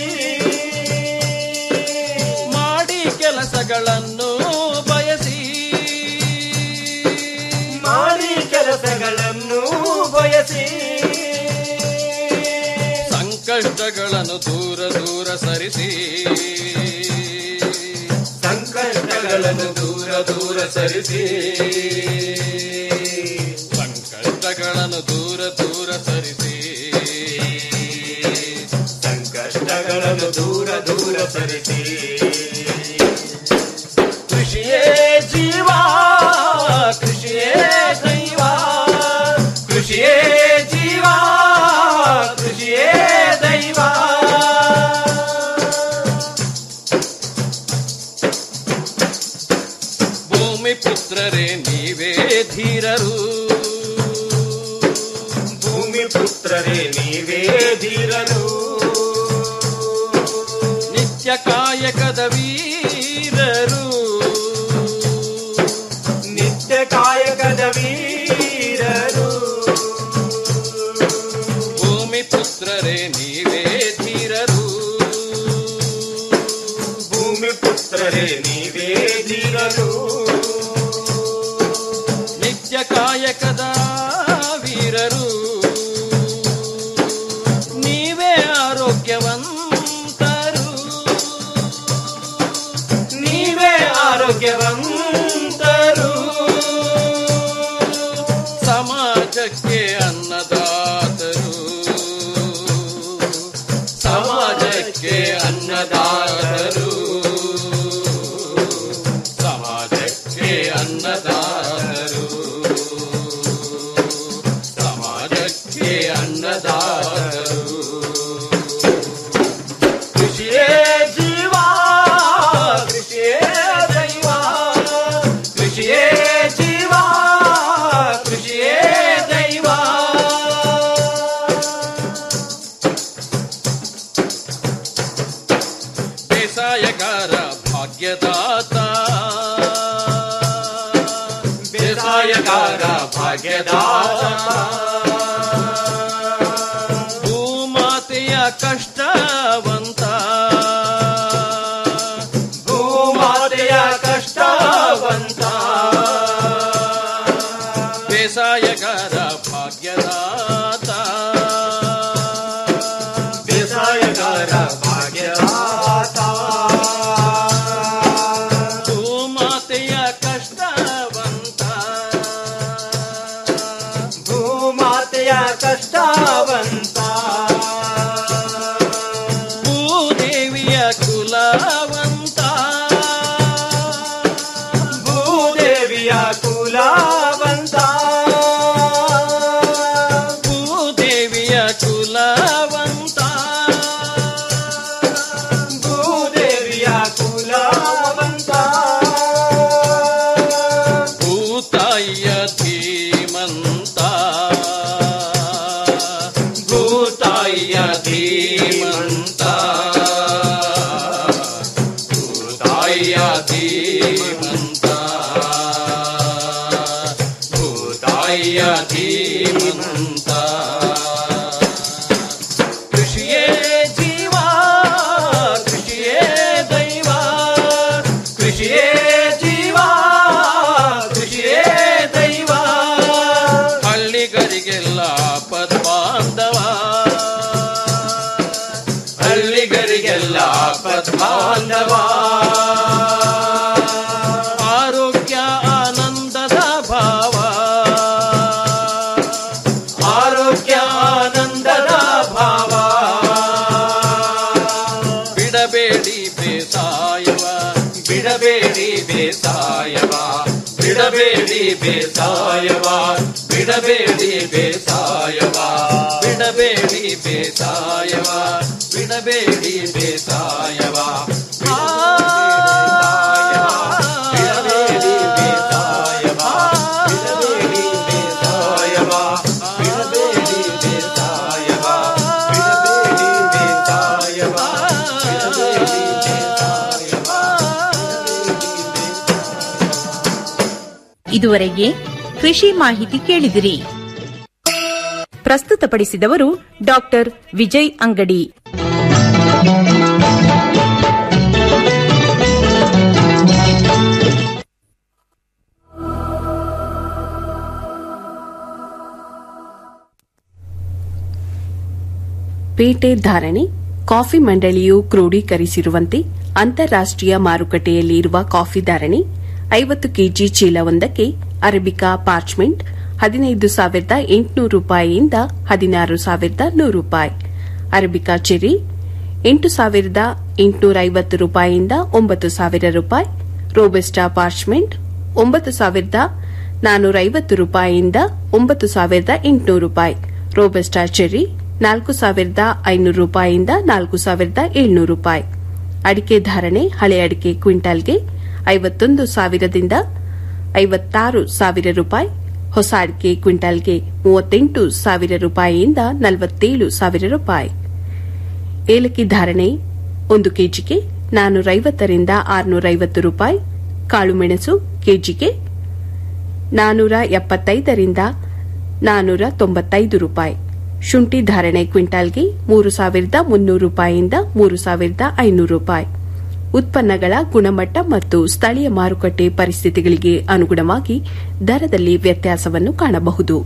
ಮಾಡಿ ಕೆಲಸಗಳನ್ನು ಬಯಸಿ ಮಾಡಿ ಕೆಲಸಗಳನ್ನು ಬಯಸಿ ಸಂಕಷ್ಟಗಳನ್ನು ದೂರ ದೂರ ಸರಿಸಿ ಸಂಕಷ್ಟಗಳನ್ನು ದೂರ ದೂರ ಸರಿಸಿ ಸಂಕಷ್ಟಗಳನ್ನು ದೂರ ದೂರ ಸರಿಸಿ ಸಂಕಷ್ಟಗಳನ್ನು ದೂರ ದೂರ ಸರಿಸಿ ಕೃಷಿಯೇ ಜೀವ ಕೃಷಿಯೇ ದೈವ ಕೃಷಿಯೇ ಜೀವ ಕೃಷಿಯೇ ದೈವ ಭೂಮಿ ಪುತ್ರರೇ ನೀವೇ ಧೀರರು ಭೂಮಿ ಪುತ್ರರೇ ನೀವೇ ಧೀರರು ನಿತ್ಯ ಕಾಯಕದ ವೀರರು ನಿತ್ಯ ಕಾಯಕದ ವೀರರು ಭೂಮಿ ಪುತ್ರರೇ ನೀವೇ ಧೀರರು ಭೂಮಿ ಪುತ್ರರೇ ನೀವೇ ಧೀರರು ನಿತ್ಯ ಕಾಯಕದ ವೀರರು ನೀವೇ ಆರೋಗ್ಯವಂತರು ನೀವೇ ಆರೋಗ್ಯವಂತರು ಸಮಾಜಕ್ಕೆ ಅನ್ನದಾತರು ಸಮಾಜಕ್ಕೆ ಅನ್ನದಾತರು ಸಮಾಜಕ್ಕೆ ಅನ್ನದಾತರು ಸಮಾಜಕ್ಕೆ ಅನ್ನದಾತರು ಕೃಷಿಯೇ ಜೀವ ಕೃಷಿಯೇ ದೈವ ಕೃಷಿಯೇ ಜೀವ ಕೃಷಿಯೇ ದೈವ ಬೇಸಾಯಗಾರ ಭಾಗ್ಯದಾತ ಬೇಸಾಯಗಾರ ಭಾಗ್ಯದಾತ ಭೂಮಾತೆಯ ಕಷ್ಟವಂತ ಭೂಮಾತೆಯ ಕಷ್ಟವಂತ ಬೇಸಾಯಗಾರ ಭಾಗ್ಯದಾತ ಬೇಸಾಯಗಾರ ಭಾಗ್ಯದಾತ ಭೂಮಾತೆಯ ಕಷ್ಟವಂತ ಭೂಮಾತೆಯ ಕಷ್ಟವಂತ ಭೂದೇವಿಯ ಕುಲವಂತ ಭೂದೇವಿಯ ಕುಲವಂತ ಬಂತ ಕೃಷಿಯೇ ಜೀವ ಕೃಷಿಯೇ ದೈವ ಕೃಷಿಯೇ ಜೀವ ಕೃಷಿಯೇ ದೈವ ಹಳ್ಳಿಗರಿಗೆಲ್ಲ ಪದ್ಮಾಂಧವ ಹಳ್ಳಿಗರಿಗೆಲ್ಲ ಪದ್ಮಾಂಧವ ಆರೋಗ್ಯ ಆನಂದದ ಭಾವ ಆರೋಗ್ಯ ಆನಂದದ ಭಾವ ಬಿಡಬೇಡಿ ಬೇಸಾಯವ ಬಿಡಬೇಡಿ ಬೇಸಾಯವ ಬಿಡಬೇಡಿ ಬೇಸಾಯವ ಬಿಡಬೇಡಿ ಬೇಸಾಯವ ಬಿಡಬೇಡಿ ಬೇಸಾಯವ ಬಿಡಬೇಡಿ ಬೇಸಾಯವ ಬಿಡಬೇಡಿ ಬೇಸಾಯವ ಬಿಡಬೇಡಿ ಬೇಸಾಯವ ಬಿಡಬೇಡಿ ಬೇಸಾಯವ ಬಿಡಬೇಡಿ ಬೇಸಾಯವ ಬಿಡಬೇಡಿ ಇದುವರೆಗೆ ಕೃಷಿ ಮಾಹಿತಿ ಕೇಳಿದಿರಿ ಪ್ರಸ್ತುತಪಡಿಸಿದವರು ಡಾಕ್ಟರ್ ವಿಜಯ್ ಅಂಗಡಿ ಪೇಟೆ ಧಾರಣೆ ಕಾಫಿ ಮಂಡಳಿಯು ಕ್ರೋಢೀಕರಿಸಿರುವಂತೆ ಅಂತಾರಾಷ್ಟೀಯ ಮಾರುಕಟ್ಟೆಯಲ್ಲಿ ಇರುವ ಕಾಫಿ ಧಾರಣೆ ಐವತ್ತು ಕೆಜಿ ಚೀಲವೊಂದಕ್ಕೆ ಅರಬಿಕಾ ಪಾರ್ಚ್ಮೆಂಟ್ ಹದಿನೈದು ಸಾವಿರದ ಎಂಟುನೂರು ರೂಪಾಯಿಯಿಂದ ಹದಿನಾರು ಸಾವಿರದ ನೂರು ರೂಪಾಯಿ ಅರಬಿಕಾ ಚೆರಿ ಎಂಟು ಸಾವಿರದ ಎಂಟುನೂರ ಐವತ್ತು ರೂಪಾಯಿಯಿಂದ ಒಂಬತ್ತು ಸಾವಿರ ರೂಪಾಯಿ ರೋಬೆಸ್ಟಾ ಪಾರ್ಚ್ಮೆಂಟ್ ಒಂಬತ್ತು ಸಾವಿರದ ನಾನ್ನೂರ ಐವತ್ತು ರೂಪಾಯಿಯಿಂದ ಒಂಬತ್ತು ಸಾವಿರದ ಎಂಟುನೂರು ರೂಪಾಯಿ ರೋಬೆಸ್ಟಾ ಚೆರಿ ನಾಲ್ಕು ಸಾವಿರದ ಐನೂರು ರೂಪಾಯಿಯಿಂದ ನಾಲ್ಕು ಸಾವಿರದ ಏಳ್ನೂರು ರೂಪಾಯಿ ಅಡಿಕೆ ಧಾರಣೆ ಹಳೆ ಅಡಿಕೆ ಕ್ವಿಂಟಾಲ್ಗೆ ಐವತ್ತೊಂದು ಸಾವಿರದಿಂದ ಐವತ್ತಾರು ಸಾವಿರ ರೂಪಾಯಿ ಹೊಸ ಅಡಿಕೆ ಕ್ವಿಂಟಾಲ್ಗೆ ಮೂವತ್ತೆಂಟು ಸಾವಿರ ರೂಪಾಯಿಯಿಂದ ನಲವತ್ತೇಳು ಸಾವಿರ ರೂಪಾಯಿ ಏಲಕ್ಕಿ ಧಾರಣೆ ಒಂದು ಕೆಜಿಗೆ ನಾನ್ನೂರೈವತ್ತರಿಂದ ಆರುನೂರೈವತ್ತು ರೂಪಾಯಿ ಕಾಳುಮೆಣಸು ಕೆಜಿಗೆ ನಾನೂರ ಎಪ್ಪತ್ತೈದರಿಂದ ನಾನೂರ ತೊಂಬತ್ತೈದು ರೂಪಾಯಿ ಶುಂಠಿ ಧಾರಣೆ ಕ್ವಿಂಟಾಲ್ಗೆ ಮೂರು ಸಾವಿರದ ಮುನ್ನೂರು ರೂಪಾಯಿಯಿಂದ ಮೂರು ಸಾವಿರದ ಐನೂರು ರೂಪಾಯಿ ಉತ್ಪನ್ನಗಳ ಗುಣಮಟ್ಟ ಮತ್ತು ಸ್ಥಳೀಯ ಮಾರುಕಟ್ಟೆ ಪರಿಸ್ಥಿತಿಗಳಿಗೆ ಅನುಗುಣವಾಗಿ ದರದಲ್ಲಿ ವ್ಯತ್ಯಾಸವನ್ನು ಕಾಣಬಹುದು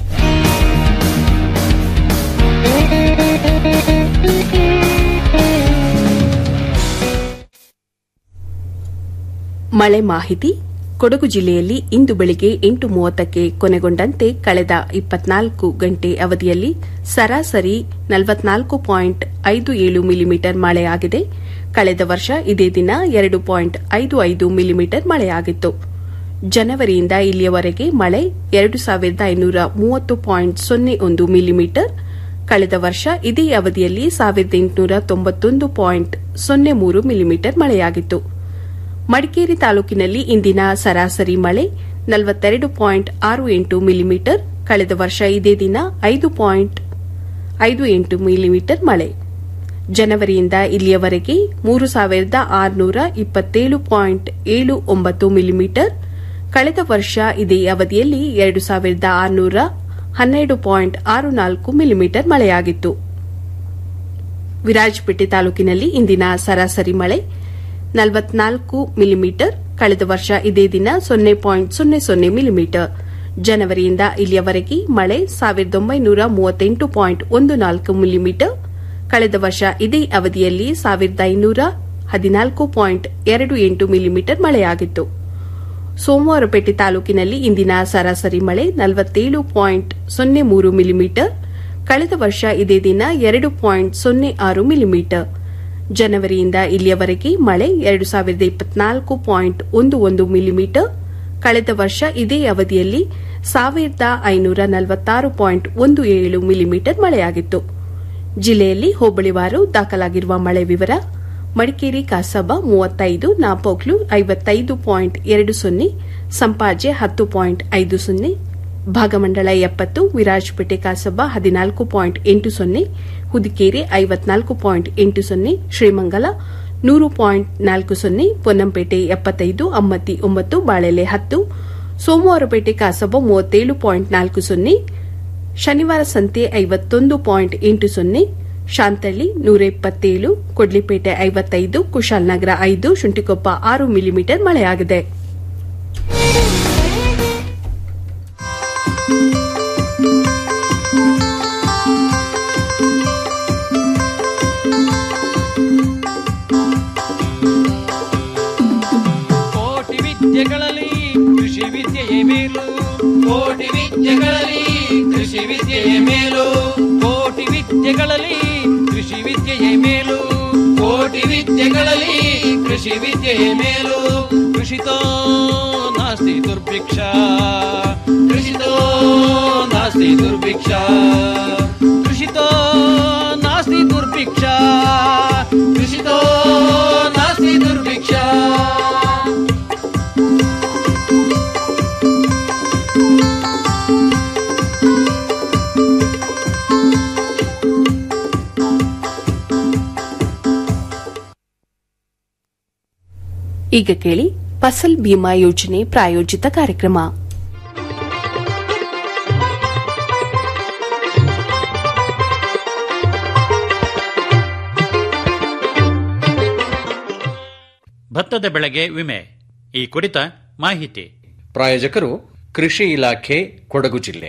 ಮಳೆ ಮಾಹಿತಿ ಕೊಡಗು ಜಿಲ್ಲೆಯಲ್ಲಿ ಇಂದು ಬೆಳಿಗ್ಗೆ ಎಂಟು ಮೂವತ್ತಕ್ಕೆ ಕೊನೆಗೊಂಡಂತೆ ಕಳೆದ ಇಪ್ಪತ್ನಾಲ್ಕು ಗಂಟೆ ಅವಧಿಯಲ್ಲಿ ಸರಾಸರಿ ನಲವತ್ನಾಲ್ಕು ಪಾಯಿಂಟ್ ಐದು ಏಳು ಮಿಲಿಮೀಟರ್ ಮಳೆಯಾಗಿದೆ ಕಳೆದ ವರ್ಷ ಇದೇ ದಿನ ಎರಡು ಪಾಯಿಂಟ್ ಐದು ಐದು ಮಿಲಿಮೀಟರ್ ಮಳೆಯಾಗಿತ್ತು ಜನವರಿಯಿಂದ ಇಲ್ಲಿಯವರೆಗೆ ಮಳೆ ಎರಡು ಸಾವಿರದ ಐನೂರ ಮೂವತ್ತು ಪಾಯಿಂಟ್ ಸೊನ್ನೆ ಒಂದು ಮಿಲಿಮೀಟರ್ ಕಳೆದ ವರ್ಷ ಇದೇ ಅವಧಿಯಲ್ಲಿ ಸಾವಿರದ ಎಂಟುನೂರ ತೊಂಬತ್ತೊಂದು ಪಾಯಿಂಟ್ ಸೊನ್ನೆ ಮೂರು ಮಿಲಿಮೀಟರ್ ಮಳೆಯಾಗಿತ್ತು ಮಡಿಕೇರಿ ತಾಲೂಕಿನಲ್ಲಿ ಇಂದಿನ ಸರಾಸರಿ ಮಳೆ ನಲವತ್ತೆರಡು ಪಾಯಿಂಟ್ ಆರು ಎಂಟು ಮಿಲಿಮೀಟರ್ ಕಳೆದ ವರ್ಷ ಇದೇ ದಿನ ಐದು ಪಾಯಿಂಟ್ ಐದು ಎಂಟು ಮಿಲಿಮೀಟರ್ ಮಳೆ ಜನವರಿಯಿಂದ ಇಲ್ಲಿಯವರೆಗೆ ಮೂರು ಸಾವಿರದ ಆರುನೂರ ಇಪ್ಪತ್ತೇಳು ಪಾಯಿಂಟ್ ಏಳು ಒಂಬತ್ತು ಮಿಲಿಮೀಟರ್ ಕಳೆದ ವರ್ಷ ಇದೇ ಅವಧಿಯಲ್ಲಿ ಎರಡು ಸಾವಿರದ ಆರುನೂರ ಹನ್ನೆರಡು ಪಾಯಿಂಟ್ ಆರು ನಾಲ್ಕು ಮಿಲಿಮೀಟರ್ ಮಳೆಯಾಗಿತ್ತು ವಿರಾಜಪೇಟೆ ತಾಲೂಕಿನಲ್ಲಿ ಇಂದಿನ ಸರಾಸರಿ ಮಳೆ ನಲವತ್ನಾಲ್ಕು ಮಿಲಿಮೀಟರ್ ಕಳೆದ ವರ್ಷ ಇದೇ ದಿನ ಸೊನ್ನೆ ಪಾಯಿಂಟ್ ಸೊನ್ನೆ ಸೊನ್ನೆ ಮಿಲಿಮೀಟರ್ ಜನವರಿಯಿಂದ ಇಲ್ಲಿಯವರೆಗೆ ಮಳೆ ಸಾವಿರದ ಒಂಬೈನೂರ ಮೂವತ್ತೆಂಟು ಪಾಯಿಂಟ್ ಒಂದು ನಾಲ್ಕು ಮಿಲಿಮೀಟರ್ ಕಳೆದ ವರ್ಷ ಇದೇ ಅವಧಿಯಲ್ಲಿ ಸಾವಿರದ ಐನೂರ ಹದಿನಾಲ್ಕು ಪಾಯಿಂಟ್ ಎರಡು ಎಂಟು ಮಿಲಿಮೀಟರ್ ಮಳೆಯಾಗಿತ್ತು ಸೋಮವಾರಪೇಟೆ ತಾಲೂಕಿನಲ್ಲಿ ಇಂದಿನ ಸರಾಸರಿ ಮಳೆ ನಲವತ್ತೇಳು ಪಾಯಿಂಟ್ ಸೊನ್ನೆ ಮೂರು ಮಿಲಿಮೀಟರ್ ಕಳೆದ ವರ್ಷ ಇದೇ ದಿನ ಎರಡು ಪಾಯಿಂಟ್ ಸೊನ್ನೆ ಆರು ಮಿಲಿಮೀಟರ್ ಜನವರಿಯಿಂದ ಇಲ್ಲಿಯವರೆಗೆ ಮಳೆ ಎರಡು ಸಾವಿರದ ಇಪ್ಪತ್ನಾಲ್ಕು ಪಾಯಿಂಟ್ ಒಂದು ಒಂದು ಮಿಲಿಮೀಟರ್ ಕಳೆದ ವರ್ಷ ಇದೇ ಅವಧಿಯಲ್ಲಿ ಸಾವಿರದ ಐನೂರ ನಲವತ್ತಾರು ಪಾಯಿಂಟ್ ಒಂದು ಏಳು ಮಿಲಿಮೀಟರ್ ಮಳೆಯಾಗಿತ್ತು ಜಿಲ್ಲೆಯಲ್ಲಿ ಹೋಬಳಿವಾರು ದಾಖಲಾಗಿರುವ ಮಳೆ ವಿವರ ಮಡಿಕೇರಿ ಕಾಸಬ ಮೂವತ್ತೈದು ನಾಪೋಕ್ಲು ಐವತ್ತೈದು ಪಾಯಿಂಟ್ ಎರಡು ಸೊನ್ನೆ ಸಂಪಾಜೆ ಹತ್ತು ಪಾಯಿಂಟ್ ಐದು ಸೊನ್ನೆ ಭಾಗಮಂಡಲ ಎಪ್ಪತ್ತು ವಿರಾಜಪೇಟೆ ಕಾಸಬ ಹದಿನಾಲ್ಕು ಪಾಯಿಂಟ್ ಎಂಟು ಸೊನ್ನೆ ಹುದಿಕೇರಿ ಐವತ್ನಾಲ್ಕು ಪಾಯಿಂಟ್ ಎಂಟು ಸೊನ್ನೆ ಶ್ರೀಮಂಗಲ ನೂರು ಪಾಯಿಂಟ್ ನಾಲ್ಕು ಸೊನ್ನೆ ಪೊನ್ನಂಪೇಟೆ ಎಪ್ಪತ್ತೈದು ಅಮ್ಮತ್ತಿ ಒಂಬತ್ತು ಬಾಳೆಲೆ ಹತ್ತು ಸೋಮವಾರಪೇಟೆ ಕಾಸಬ ಮೂವತ್ತೇಳು ಪಾಯಿಂಟ್ ನಾಲ್ಕು ಸೊನ್ನೆ ಶನಿವಾರ ಸಂತೆ ಐವತ್ತೊಂದು ಪಾಯಿಂಟ್ ಎಂಟು ಸೊನ್ನೆ ಶಾಂತಳ್ಳಿ ನೂರ ಇಪ್ಪತ್ತೇಳು ಕೊಡ್ಲಿಪೇಟೆ ಐವತ್ತೈದು ಕುಶಾಲನಗರ ಐದು ಶುಂಠಿಕೊಪ್ಪ ಆರು ಮಿಲಿಮೀಟರ್ ಮಳೆಯಾಗಿದೆ ಕೋಟಿ ವಿದ್ಯೆಗಳಲ್ಲಿ ಕೃಷಿ ವಿದ್ಯೆಯೇ ಮೇಲು ಕೋಟಿ ವಿದ್ಯೆಗಳಲ್ಲಿ ಕೃಷಿ ವಿದ್ಯೆಯೇ ಮೇಲು ಕೋಟಿ ವಿದ್ಯೆಗಳಲ್ಲಿ ಕೃಷಿ ವಿದ್ಯೆಯೇ ಮೇಲು ಕೋಟಿ ವಿದ್ಯೆಗಳಲ್ಲಿ ಕೃಷಿ ವಿದ್ಯೆಯೇ ಮೇಲು ಕೃಷಿತೋ ನಾಸ್ತಿ ದುರ್ಭಿಕ್ಷ ಕೃಷಿತೋ ನಾಸ್ತಿ ದುರ್ಭಿಕ್ಷ ಕೃಷಿತೋ ನಾಸ್ತಿ ದುರ್ಭಿಕ್ಷ ಕೃಷಿತೋ ನಾಸ್ತಿ ದುರ್ಭಿಕ್ಷ ಈಗ ಕೇಳಿ ಫಸಲ್ ಬಿಮಾ ಯೋಜನೆ ಪ್ರಾಯೋಜಿತ ಕಾರ್ಯಕ್ರಮ ಭತ್ತದ ಬೆಳೆಗೆ ವಿಮೆ ಈ ಕುರಿತ ಮಾಹಿತಿ ಪ್ರಾಯೋಜಕರು ಕೃಷಿ ಇಲಾಖೆ ಕೊಡಗು ಜಿಲ್ಲೆ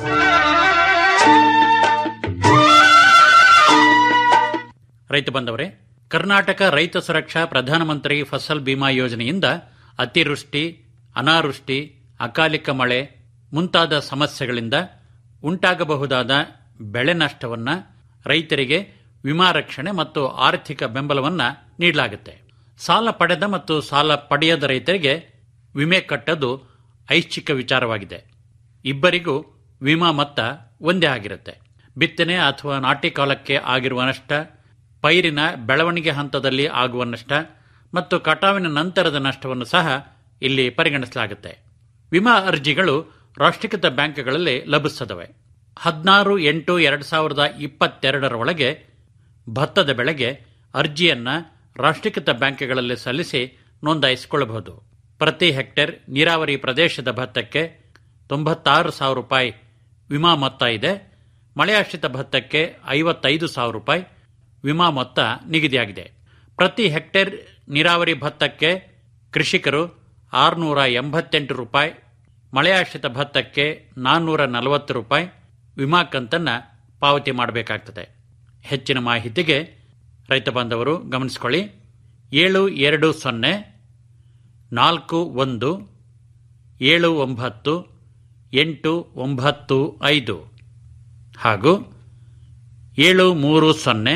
ರೈತ ಬಂದವರೇ ಕರ್ನಾಟಕ ರೈತ ಸುರಕ್ಷಾ ಪ್ರಧಾನಮಂತ್ರಿ ಫಸಲ್ ಬಿಮಾ ಯೋಜನೆಯಿಂದ ಅತಿವೃಷ್ಟಿ ಅನಾವೃಷ್ಟಿ ಅಕಾಲಿಕ ಮಳೆ ಮುಂತಾದ ಸಮಸ್ಯೆಗಳಿಂದ ಉಂಟಾಗಬಹುದಾದ ಬೆಳೆ ನಷ್ಟವನ್ನ ರೈತರಿಗೆ ವಿಮಾ ರಕ್ಷಣೆ ಮತ್ತು ಆರ್ಥಿಕ ಬೆಂಬಲವನ್ನ ನೀಡಲಾಗುತ್ತೆ ಸಾಲ ಪಡೆದ ಮತ್ತು ಸಾಲ ಪಡೆಯದ ರೈತರಿಗೆ ವಿಮೆ ಕಟ್ಟೋದು ಐಚ್ಛಿಕ ವಿಚಾರವಾಗಿದೆ ಇಬ್ಬರಿಗೂ ವಿಮಾ ಮೊತ್ತ ಒಂದೇ ಆಗಿರುತ್ತೆ ಬಿತ್ತನೆ ಅಥವಾ ನಾಟಿ ಕಾಲಕ್ಕೆ ಆಗಿರುವ ನಷ್ಟ ಪೈರಿನ ಬೆಳವಣಿಗೆ ಹಂತದಲ್ಲಿ ಆಗುವ ನಷ್ಟ ಮತ್ತು ಕಟಾವಿನ ನಂತರದ ನಷ್ಟವನ್ನು ಸಹ ಇಲ್ಲಿ ಪರಿಗಣಿಸಲಾಗುತ್ತೆ ವಿಮಾ ಅರ್ಜಿಗಳು ರಾಷ್ಟ್ರೀಕೃತ ಬ್ಯಾಂಕ್ಗಳಲ್ಲಿ ಲಭಿಸುತ್ತವೆ ಹದಿನಾರು ಎಂಟು ಎರಡು ಸಾವಿರದ ಇಪ್ಪತ್ತೆರಡರ ಒಳಗೆ ಭತ್ತದ ಬೆಳೆಗೆ ಅರ್ಜಿಯನ್ನ ರಾಷ್ಟ್ರೀಕೃತ ಬ್ಯಾಂಕ್ಗಳಲ್ಲಿ ಸಲ್ಲಿಸಿ ನೋಂದಾಯಿಸಿಕೊಳ್ಳಬಹುದು ಪ್ರತಿ ಹೆಕ್ಟೇರ್ ನೀರಾವರಿ ಪ್ರದೇಶದ ಭತ್ತಕ್ಕೆ ತೊಂಬತ್ತಾರು ಸಾವಿರ ರೂಪಾಯಿ ವಿಮಾ ಮೊತ್ತ ಇದೆ ಮಳೆಯಾಶ್ರಿತ ಭತ್ತಕ್ಕೆ ಐವತ್ತೈದು ಸಾವಿರ ರೂಪಾಯಿ ವಿಮಾ ಮೊತ್ತ ನಿಗದಿಯಾಗಿದೆ ಪ್ರತಿ ಹೆಕ್ಟೇರ್ ನೀರಾವರಿ ಭತ್ತಕ್ಕೆ ಕೃಷಿಕರು ಆರುನೂರ ಎಂಬತ್ತೆಂಟು ರೂಪಾಯಿ ಮಳೆಯಾಶ್ರಿತ ಭತ್ತಕ್ಕೆ ನಾನ್ನೂರ ನಲವತ್ತು ರೂಪಾಯಿ ವಿಮಾ ಕಂತನ್ನು ಪಾವತಿ ಮಾಡಬೇಕಾಗ್ತದೆ ಹೆಚ್ಚಿನ ಮಾಹಿತಿಗೆ ರೈತ ಬಾಂಧವರು ಗಮನಿಸಿಕೊಳ್ಳಿ ಏಳು ಎರಡು ಸೊನ್ನೆ ನಾಲ್ಕು ಒಂದು ಏಳು ಒಂಬತ್ತು ಎಂಟು ಒಂಬತ್ತು ಐದು ಹಾಗೂ ಏಳು ಮೂರು ಸೊನ್ನೆ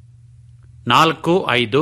ನಾಲ್ಕು ಐದು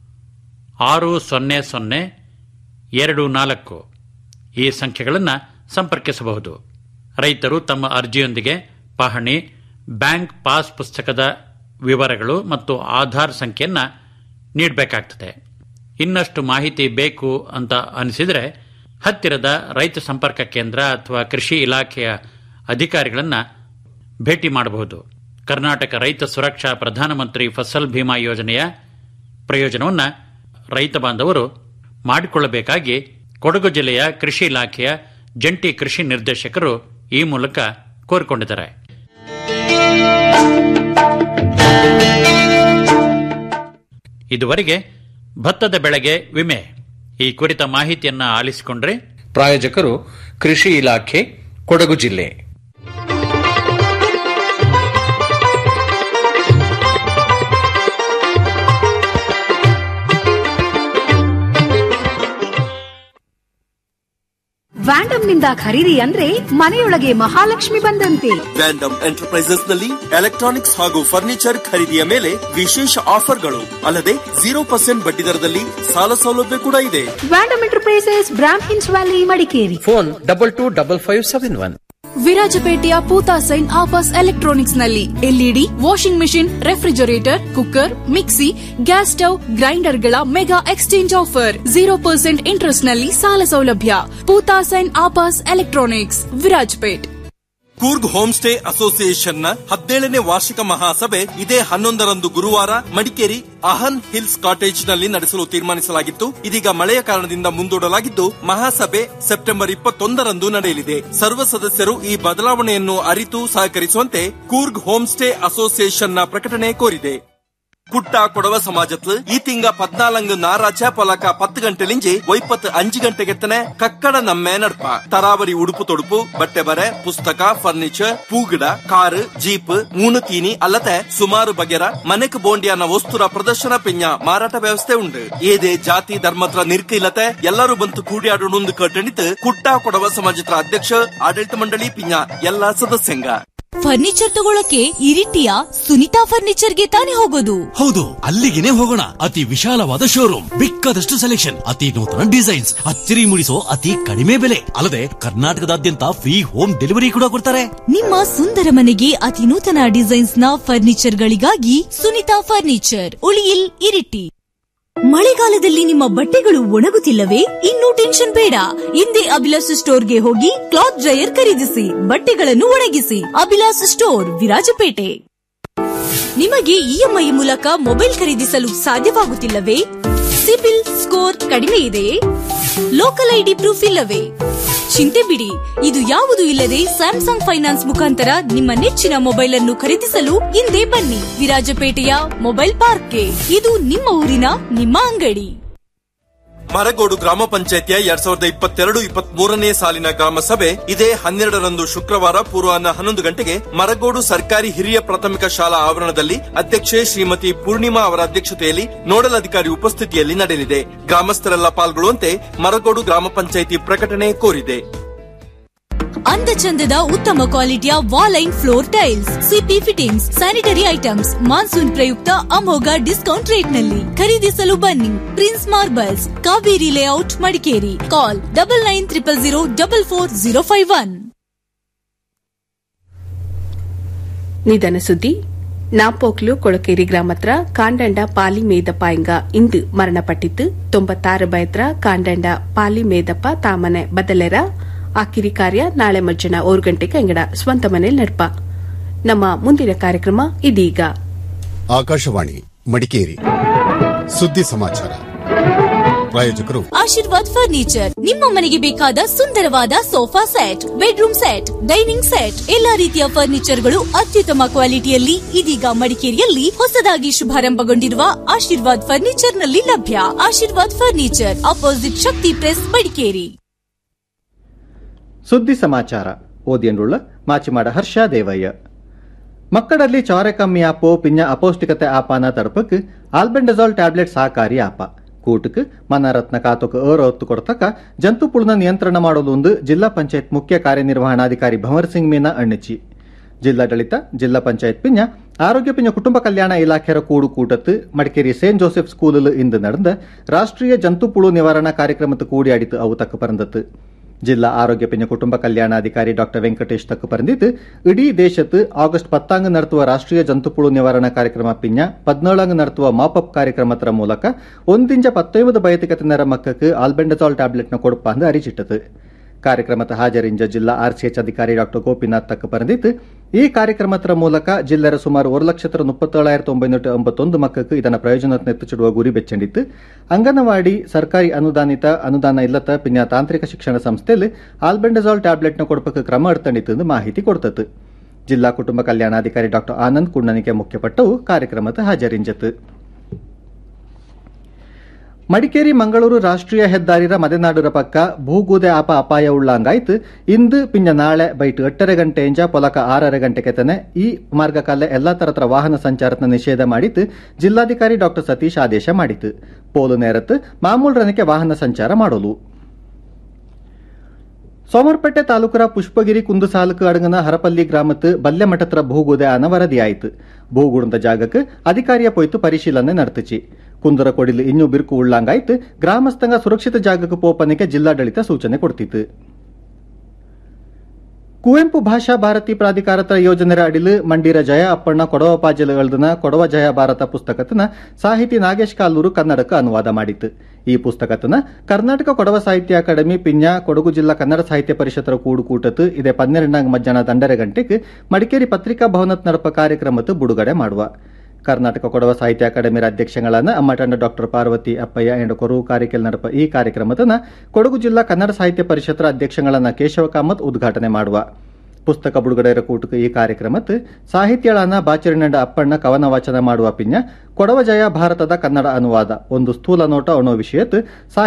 ಆರು ಸೊನ್ನೆ ಸೊನ್ನೆ ಎರಡು ನಾಲ್ಕು ಈ ಸಂಖ್ಯೆಗಳನ್ನು ಸಂಪರ್ಕಿಸಬಹುದು ರೈತರು ತಮ್ಮ ಅರ್ಜಿಯೊಂದಿಗೆ ಪಹಣಿ ಬ್ಯಾಂಕ್ ಪಾಸ್ ಪುಸ್ತಕದ ವಿವರಗಳು ಮತ್ತು ಆಧಾರ್ ಸಂಖ್ಯೆಯನ್ನು ನೀಡಬೇಕಾಗ್ತದೆ ಇನ್ನಷ್ಟು ಮಾಹಿತಿ ಬೇಕು ಅಂತ ಅನಿಸಿದರೆ ಹತ್ತಿರದ ರೈತ ಸಂಪರ್ಕ ಕೇಂದ್ರ ಅಥವಾ ಕೃಷಿ ಇಲಾಖೆಯ ಅಧಿಕಾರಿಗಳನ್ನು ಭೇಟಿ ಮಾಡಬಹುದು ಕರ್ನಾಟಕ ರೈತ ಸುರಕ್ಷಾ ಪ್ರಧಾನಮಂತ್ರಿ ಫಸಲ್ ಭೀಮಾ ಯೋಜನೆಯ ಪ್ರಯೋಜನವನ್ನು ರೈತ ಬಾಂಧವರು ಮಾಡಿಕೊಳ್ಳಬೇಕಾಗಿ ಕೊಡಗು ಜಿಲ್ಲೆಯ ಕೃಷಿ ಇಲಾಖೆಯ ಜಂಟಿ ಕೃಷಿ ನಿರ್ದೇಶಕರು ಈ ಮೂಲಕ ಕೋರಿಕೊಂಡಿದ್ದಾರೆ ಇದುವರೆಗೆ ಭತ್ತದ ಬೆಳೆಗೆ ವಿಮೆ ಈ ಕುರಿತ ಮಾಹಿತಿಯನ್ನ ಆಲಿಸಿಕೊಂಡ್ರೆ ಪ್ರಾಯೋಜಕರು ಕೃಷಿ ಇಲಾಖೆ ಕೊಡಗು ಜಿಲ್ಲೆ ವ್ಯಾಂಡಮ್ ನಿಂದ ಖರೀದಿ ಅಂದ್ರೆ ಮನೆಯೊಳಗೆ ಮಹಾಲಕ್ಷ್ಮಿ ಬಂದಂತೆ ವ್ಯಾಂಡಮ್ ಎಂಟರ್ಪ್ರೈಸಸ್ ನಲ್ಲಿ ಎಲೆಕ್ಟ್ರಾನಿಕ್ಸ್ ಹಾಗೂ ಫರ್ನಿಚರ್ ಖರೀದಿಯ ಮೇಲೆ ವಿಶೇಷ ಆಫರ್ಗಳು ಅಲ್ಲದೆ ಜೀರೋ ಪರ್ಸೆಂಟ್ ಬಡ್ಡಿ ದರದಲ್ಲಿ ಸಾಲ ಸೌಲಭ್ಯ ಕೂಡ ಇದೆ Vandam enterprises Brahmins valley Madikeri phone double two double five seven one ವಿರಾಜಪೇಟೆಯ ಪೂತಾ ಸೈನ್ ಆಪಸ್ ಎಲೆಕ್ಟ್ರಾನಿಕ್ಸ್ ನಲ್ಲಿ L E D washing machine refrigerator cooker mixie gas stove ಗ್ರೈಂಡರ್ಗಳ mega exchange offer zero percent interest ನಲ್ಲಿ ಸಾಲ ಸೌಲಭ್ಯ ಪೂತಾ ಸೈನ್ ಆಪಸ್ electronics Virajpet Coorg home stay ಅಸೋಸಿಯೇಷನ್ನ ಹದಿನೇಳನೇ ವಾರ್ಷಿಕ ಮಹಾಸಭೆ ಇದೇ ಹನ್ನೊಂದರಂದು ಗುರುವಾರ ಮಡಿಕೇರಿ ಅಹನ್ ಹಿಲ್ಸ್ ಕಾಟೇಜ್ ನಲ್ಲಿ ನಡೆಸಲು ತೀರ್ಮಾನಿಸಲಾಗಿತ್ತು ಇದೀಗ ಮಳೆಯ ಕಾರಣದಿಂದ ಮುಂದೂಡಲಾಗಿದ್ದು ಮಹಾಸಭೆ ಸೆಪ್ಟೆಂಬರ್ ಇಪ್ಪತ್ತೊಂದರಂದು ನಡೆಯಲಿದೆ ಸರ್ವ ಸದಸ್ಯರು ಈ ಬದಲಾವಣೆಯನ್ನು ಅರಿತು ಸಹಕರಿಸುವಂತೆ ಕೂರ್ಗ್ ಹೋಮ್ ಸ್ಟೇ ಅಸೋಸಿಯೇಷನ್ನ ಪ್ರಕಟಣೆ ಕೋರಿದೆ കുട്ട കൊടവ സമാജത്തിൽ ഈ തിങ്ക പതിനാലങ്ക് ഞായറാഴ്ച പൊലക്ക പത്ത് ഗಂಟೆಲಿಂಜಿ ಒಯ್ಪತ್ತು ಅಂಜು ಗಂಟೆಗೆತ್ತನೆ ಕಕ್ಕಡ ನಮ್ಮೆ ನಡ್ಪ ತರಾವರಿ ಉಡುಪು ತೊಡುಪು ಬಟ್ಟೆ ಬರೆ ಪುಸ್ತಕ ಫರ್ನಿಚರ್ ಪೂಗಿಡ ಕಾರು ಜೀಪ್ ಮೂಣು ತೀನಿ ಅಲ್ಲದೆ ಸುಮಾರು ಬಗೆರ ಮನೆಕ್ ಬೋಂಡಿಯನ್ನ ವಸ್ತುರ ಪ್ರದರ್ಶನ ಪಿಂಜ ಮಾರಾಟ ವ್ಯವಸ್ಥೆ ಉಂಡು ಏದೇ ಜಾತಿ ಧರ್ಮತ್ರ ನಿರ್ಕಿಲ್ಲತೆ ಎಲ್ಲರೂ ಬಂತು ಕೂಡಿಯಾಡೋಣೊಂದು ಕಟ್ಟಣಿತು ಕುಟ್ಟ ಕೊಡವ ಸಮಾಜತ್ರ ಅಧ್ಯಕ್ಷ ಆಡಳಿತ ಮಂಡಳಿ ಪಿಂಜ ಎಲ್ಲಾ ಸದಸ್ಯಂಗ ಫರ್ನಿಚರ್ ತಗೊಳಕ್ಕೆ ಇರಿಟಿಯ ಸುನಿತಾ ಫರ್ನಿಚರ್ಗೆ ತಾನೇ ಹೋಗೋದು ಹೌದು ಅಲ್ಲಿಗೆನೆ ಹೋಗೋಣ ಅತಿ ವಿಶಾಲವಾದ ಶೋರೂಮ್ ಬೇಕಾದಷ್ಟು ಸೆಲೆಕ್ಷನ್ ಅತಿ ನೂತನ ಡಿಸೈನ್ಸ್ ಅಚ್ಚರಿ ಮೂಡಿಸೋ ಅತಿ ಕಡಿಮೆ ಬೆಲೆ ಅಲ್ಲದೆ ಕರ್ನಾಟಕದಾದ್ಯಂತ ಫ್ರೀ ಹೋಮ್ ಡೆಲಿವರಿ ಕೂಡ ಕೊಡ್ತಾರೆ ನಿಮ್ಮ ಸುಂದರ ಮನೆಗೆ ಅತಿ ನೂತನ ಡಿಸೈನ್ಸ್ ನ ಫರ್ನಿಚರ್ ಗಳಿಗಾಗಿ ಸುನಿತಾ ಫರ್ನಿಚರ್ ಉಳಿಯಿಲ್ ಇರಿಟಿ ಮಳೆಗಾಲದಲ್ಲಿ ನಿಮ್ಮ ಬಟ್ಟೆಗಳು ಒಣಗುತ್ತಿಲ್ಲವೇ ಇನ್ನೂ ಟೆನ್ಷನ್ ಬೇಡ ಹಿಂದೆ ಅಭಿಲಾಷ್ ಸ್ಟೋರ್ಗೆ ಹೋಗಿ ಕ್ಲಾತ್ ಡ್ರೈಯರ್ ಖರೀದಿಸಿ ಬಟ್ಟೆಗಳನ್ನು ಒಣಗಿಸಿ ಅಭಿಲಾಷ್ ಸ್ಟೋರ್ ವಿರಾಜಪೇಟೆ ನಿಮಗೆ ಇಎಂಐ ಮೂಲಕ ಮೊಬೈಲ್ ಖರೀದಿಸಲು ಸಾಧ್ಯವಾಗುತ್ತಿಲ್ಲವೇ ಸಿಬಿಲ್ ಸ್ಕೋರ್ ಕಡಿಮೆ ಇದೆಯೇ ಲೋಕಲ್ ಐಡಿ ಪ್ರೂಫ್ ಇಲ್ಲವೇ ಚಿಂತೆ ಬಿಡಿ ಇದು ಯಾವುದು ಇಲ್ಲದೆ ಸ್ಯಾಮ್ಸಂಗ್ ಫೈನಾನ್ಸ್ ಮುಖಾಂತರ ನಿಮ್ಮ ನೆಚ್ಚಿನ ಮೊಬೈಲ್ ಅನ್ನು ಖರೀದಿಸಲು ಹಿಂದೆ ಬನ್ನಿ ವಿರಾಜಪೇಟೆಯ ಮೊಬೈಲ್ ಪಾರ್ಕ್ಗೆ ಇದು ನಿಮ್ಮ ಊರಿನ ನಿಮ್ಮ ಅಂಗಡಿ ಮರಗೋಡು ಗ್ರಾಮ ಪಂಚಾಯತಿಯ ಎರಡ್ ಸಾವಿರದ ಇಪ್ಪತ್ತೆರಡು ಇಪ್ಪತ್ತ್ ಮೂರನೇ ಸಾಲಿನ ಗ್ರಾಮ ಸಭೆ ಇದೇ ಹನ್ನೆರಡರಂದು ಶುಕ್ರವಾರ ಪೂರ್ವಾಹ್ನ ಹನ್ನೊಂದು ಗಂಟೆಗೆ ಮರಗೋಡು ಸರ್ಕಾರಿ ಹಿರಿಯ ಪ್ರಾಥಮಿಕ ಶಾಲಾ ಆವರಣದಲ್ಲಿ ಅಧ್ಯಕ್ಷೆ ಶ್ರೀಮತಿ ಪೂರ್ಣಿಮಾ ಅವರ ಅಧ್ಯಕ್ಷತೆಯಲ್ಲಿ ನೋಡಲ್ ಅಧಿಕಾರಿ ಉಪಸ್ಥಿತಿಯಲ್ಲಿ ನಡೆಯಲಿದೆ ಗ್ರಾಮಸ್ಥರೆಲ್ಲ ಪಾಲ್ಗೊಳ್ಳುವಂತೆ ಮರಗೋಡು ಗ್ರಾಮ ಪಂಚಾಯಿತಿ ಪ್ರಕಟಣೆ ಕೋರಿದೆ ಅಂದ ಚಂದದ ಉತ್ತಮ ಕ್ವಾಲಿಟಿಯ ವಾಲೈನ್ floor tiles C P fittings sanitary items monsoon ಪ್ರಯುಕ್ತ ಅಮೋಘ ಡಿಸ್ಕೌಂಟ್ ರೇಟ್ ನಲ್ಲಿ ಖರೀದಿಸಲು ಬನ್ನಿ Prince Marbles Kaveri layout Madikeri call double nine triple zero double four zero five one ನಿಧನ ಸುದ್ದಿ ನಾಪೋಕ್ಲು ಕೊಳಕೇರಿ ಗ್ರಾಮತ್ರ ಕಾಂಡಂಡ ಪಾಲಿ ಮೇದಪ್ಪ ಇಂಗ ಇಂದು ಮರಣಪಟ್ಟಿದ್ದು ತೊಂಬತ್ತಾರು ಬಯತ್ರ ಕಾಂಡಂಡ ಪಾಲಿ ಮೇದಪ್ಪ ತಾಮನೆ ಬದಲೆರ ಆ ಕಿರಿ ಕಾರ್ಯ ನಾಳೆ ಮಧ್ಯಾಹ್ನ ಓರು ಗಂಟೆಗೆ ಅಂಗಡ ಸ್ವಂತ ಮನೇಲಿ ನಡ್ಪ ನಮ್ಮ ಮುಂದಿನ ಕಾರ್ಯಕ್ರಮ ಇದೀಗ ಆಕಾಶವಾಣಿ ಮಡಿಕೇರಿ ಸುದ್ದಿ ಸಮಾಚಾರ ಪ್ರಾಯೋಜಕರು ಆಶೀರ್ವಾದ್ ಫರ್ನಿಚರ್ ನಿಮ್ಮ ಮನೆಗೆ ಬೇಕಾದ ಸುಂದರವಾದ sofa set bedroom set dining set ಎಲ್ಲಾ ರೀತಿಯ ಫರ್ನಿಚರ್ಗಳು ಅತ್ಯುತ್ತಮ ಕ್ವಾಲಿಟಿಯಲ್ಲಿ ಇದೀಗ ಮಡಿಕೇರಿಯಲ್ಲಿ ಹೊಸದಾಗಿ ಶುಭಾರಂಭಗೊಂಡಿರುವ ಆಶೀರ್ವಾದ್ ಫರ್ನಿಚರ್ ನಲ್ಲಿ ಲಭ್ಯ Ashirvad furniture opposite Shakti press Madikeri ಸುದ್ದಿ ಸಮಾಚಾರ ಓದಿಯನ್ನುಳ್ಳ ಮಾಚಿಮಾಡ ಹರ್ಷ ದೇವಯ್ಯ ಮಕ್ಕಳಲ್ಲಿ ಚೌರೆ ಕಮ್ಮಿ ಆಪೋ ಪಿಂಜ ಅಪೌಷ್ಟಿಕತೆ ಆಪಾನ ತಡಪಕ್ ಆಲ್ಬೆಂಡಜಾಲ್ ಟ್ಯಾಬ್ಲೆಟ್ ಸಹಕಾರಿ ಆಪ ಕೂಟಕ್ ಮನರತ್ನ ಕಾತುಕ್ ಏರ ಒತ್ತು ಕೊಡ್ತಕ ಜಂತುಪುಳನ ನಿಯಂತ್ರಣ ಮಾಡಲು ಒಂದು ಜಿಲ್ಲಾ ಪಂಚಾಯತ್ ಮುಖ್ಯ ಕಾರ್ಯನಿರ್ವಹಣಾಧಿಕಾರಿ ಭಂವರ್ ಸಿಂಗ್ ಮೀನಾ ಅಣ್ಣಿಚಿ ಜಿಲ್ಲಾಡಳಿತ ಜಿಲ್ಲಾ ಪಂಚಾಯತ್ ಪಿಂಜ ಆರೋಗ್ಯ ಪಿಂಜ ಕುಟುಂಬ ಕಲ್ಯಾಣ ಇಲಾಖೆಯ ಕೂಡು ಕೂಟತ್ತು ಮಡಿಕೇರಿ ಸೇಂಟ್ ಜೋಸೆಫ್ ಸ್ಕೂಲ್ ಇಂದು ನಡೆದ ರಾಷ್ಟ್ರೀಯ ಜಂತುಪುಳು ನಿವಾರಣಾ ಕಾರ್ಯಕ್ರಮத்து ಕೂಡಿಯಾಡಿತು ಅವು ತಕ್ಕ ಪರಂದತ್ತು ಜಿಲ್ಲಾ ಆರೋಗ್ಯ ಪಿಂಜ ಕುಟುಂಬ ಕಲ್ಯಾಣಾಧಿಕಾರಿ ಡಾಕ್ಟರ್ ವೆಂಕಟೇಶ್ ತಕ್ಕ ಪರಂದಿತ್ತು ಇಡೀ ದೇಶത്ത് ಆಗಸ್ಟ್ ಪತ್ತಾಂಗ್ നടത്തുವ ರಾಷ್ಟ್ರೀಯ ಜಂತುಪುಳು ನಿವಾರಣಾ ಕಾರ್ಯಕ್ರಮ ಪಿಂಜ ಪದ್ನೇಳಂಗ್ നടത്തുವ ಮಾಪಪ್ ಕಾರ್ಯಕ್ರಮತ್ರ ಮೂಲಕ ಒಂದಿಂಚ ಪತ್ತೊಂಬದು ಬಯತಿಕತಿನರ ಮಕ್ಕಕ್ಕೆ ಆಲ್ಬೆಂಡಜಾಲ್ ಟ್ಯಾಬ್ಲೆಟ್ನ ಕೊಡುಪ ಅಂದು ಅರಿಚಿಟ್ಟது ಕಾರ್ಯಕ್ರಮದ ಹಾಜರಿಂಜ ಜಿಲ್ಲಾ ಆರ್ಸಿಎಚ್ ಅಧಿಕಾರಿ ಡಾಕ್ಟರ್ ಗೋಪಿನಾಥ್ ತಕ್ಕ ಪರಂದಿತ್ತು ಈ ಕಾರ್ಯಕ್ರಮದ ಮೂಲಕ ಜಿಲ್ಲೆರ ಸುಮಾರು ಒಂದು ಲಕ್ಷದ ಮುಪ್ಪತ್ತೇಳಾಯಿರത്തി ಒಂಬೈನೂರ ಎಂಬತ್ತೊಂದು ಮಕ್ಕಕ್ಕೆ ಇದನ್ನ ಪ್ರಯೋಜನ ನೆತ್ತಿಚಿಡುವ ಗುರಿ ಬೆಚ್ಚಂಡಿತ್ತು ಅಂಗನವಾಡಿ ಸರ್ಕಾರಿ ಅನುದಾನಿತ ಅನುದಾನ ಇಲ್ಲದ ಪಿನ್ಯ ತಾಂತ್ರಿಕ ಶಿಕ್ಷಣ ಸಂಸ್ಥೆಯಲ್ಲಿ ಆಲ್ಬೆಂಡಜಾಲ್ ಟ್ಯಾಬ್ಲೆಟ್ನ ಕೊಡಪಕ್ಕೆ ಕ್ರಮ ಎಡ್ತಂಡಿತ್ತು ಎಂದು ಮಾಹಿತಿ ಕೊಡ್ತತ್ತು ಜಿಲ್ಲಾ ಕುಟುಂಬ ಕಲ್ಯಾಣಾಧಿಕಾರಿ ಡಾಕ್ಟರ್ ಆನಂದ್ ಕುಣ್ಣನಿಕೆ ಮುಖ್ಯಪಟ್ಟವು ಕಾರ್ಯಕ್ರಮದ ಹಾಜರಿಂಜತ್ತು ಮಡಿಕೇರಿ ಮಂಗಳೂರು ರಾಷ್ಟ್ರೀಯ ಹೆದ್ದಾರಿರ ಮದೆನಾಡುರ ಪಕ್ಕ ಭೂಗೂದೆ ಆಪ ಅಪಾಯ ಉಳ್ಳಂಗಾಯ್ತು ಇಂದು ಪಿಂಜ ನಾಳೆ ಬೈಟ್ ಎಟ್ಟರೆ ಗಂಟೆಯಿಂದ ಪೊಲಕ ಆರರೆ ಗಂಟೆಗೆ ತನೆ ಈ ಮಾರ್ಗಕಲ್ಲೆ ಎಲ್ಲಾ ತರತ್ರ ವಾಹನ ಸಂಚಾರನ ನಿಷೇಧ ಮಾಡಿತ್ತು ಜಿಲ್ಲಾಧಿಕಾರಿ ಡಾಕ್ಟರ್ ಸತೀಶ್ ಆದೇಶ ಮಾಡಿತು ಪೋಲು ನೇರತ್ತು ಮಾಮೂಲ್ರನಕ್ಕೆ ವಾಹನ ಸಂಚಾರ ಮಾಡಲು ಸೋಮರ್ಪೇಟೆ ತಾಲೂಕರ ಪುಷ್ಪಗಿರಿ ಕುಂದು ಸಾಲುಕು ಅಡಂಗನ ಹರಪಲ್ಲಿ ಗ್ರಾಮತ್ತು ಬಲ್ಯಮಠತ್ರ ಭೂಗುದೆ ಆನ ವರದಿಯಾಯಿತು ಭೂಗುಡದ ಜಾಗಕ್ಕೆ ಅಧಿಕಾರಿಯ ಪೊಯ್ತು ಪರಿಶೀಲನೆ ನಡೆತಿಚಿ ಕುಂದರ ಕೊಡಿಲು ಇನ್ನೂ ಬಿರುಕು ಉಳ್ಳಂಗಾಯ್ತು ಗ್ರಾಮಸ್ಥಂಗ ಸುರಕ್ಷಿತ ಜಾಗಕ್ಕೆ ಪೋಪನಿಗೆ ಜಿಲ್ಲಾಡಳಿತ ಸೂಚನೆ ಕೊಡ್ತಿತ್ತು ಕುವೆಂಪು ಭಾಷಾ ಭಾರತಿ ಪ್ರಾಧಿಕಾರತ್ರ ಯೋಜನೆರ ಅಡಿಲು ಮಂಡಿರ ಜಯ ಅಪ್ಪಣ್ಣ ಕೊಡವ ಪಾಜಲಗಳದನ ಕೊಡವ ಜಯ ಭಾರತ ಪುಸ್ತಕತನ ಸಾಹಿತಿ ನಾಗೇಶ್ ಕಾಲೂರು ಕನ್ನಡಕ್ಕೆ ಅನುವಾದ ಮಾಡಿತ್ತು ಈ ಪುಸ್ತಕತನ ಕರ್ನಾಟಕ ಕೊಡವ ಸಾಹಿತ್ಯ ಅಕಾಡೆಮಿ ಪಿಂಜ ಕೊಡಗು ಜಿಲ್ಲಾ ಕನ್ನಡ ಸಾಹಿತ್ಯ ಪರಿಷತ್ತರ ಕೂಡು ಕೂಟತ್ ಇದೇ ಪನ್ನೆರಡನಾಗ ಮಧ್ಯಾಹ್ನ ದಂಡರೆ ಗಂಟೆಗೆ ಮಡಿಕೇರಿ ಪತ್ರಿಕಾ ಭವನತ್ ನಡಪ ಕಾರ್ಯಕ್ರಮತ್ತು ಬಿಡುಗಡೆ ಮಾಡುವ ಕರ್ನಾಟಕ ಕೊಡವ ಸಾಹಿತ್ಯ ಅಕಾಡೆಮಿ ಅಧ್ಯಕ್ಷಗಳಾದ ಅಮ್ಮಟಂಡ ಡಾಕ್ಟರ್ ಪಾರ್ವತಿ ಅಪ್ಪಯ್ಯ ಎಂಡ ಕೊರು ಕಾರಿಕೆಲ್ ನಡಪ ಈ ಕಾರ್ಯಕ್ರಮದನ್ನ ಕೊಡಗು ಜಿಲ್ಲಾ ಕನ್ನಡ ಸಾಹಿತ್ಯ ಪರಿಷತ್ತರ ಅಧ್ಯಕ್ಷಗಳಾದ ಕೇಶವ ಕಾಮತ್ ಉದ್ಘಾಟನೆ ಮಾಡುವ ಪುಸ್ತಕ ಬಿಡುಗಡೆಯ ಕೂಟಕ್ಕೆ ಈ ಕಾರ್ಯಕ್ರಮತ್ ಸಾಹಿತ್ಯಳಾನ ಬಾಚರಿನಂಡ ಅಪ್ಪಣ್ಣ ಕವನ ವಾಚನ ಮಾಡುವ ಪಿಂಜ ಕೊಡವ ಜಯ ಭಾರತದ ಕನ್ನಡ ಅನುವಾದ ಒಂದು ಸ್ಥೂಲ ನೋಟ ಅನ್ನೋ ವಿಷಯತ್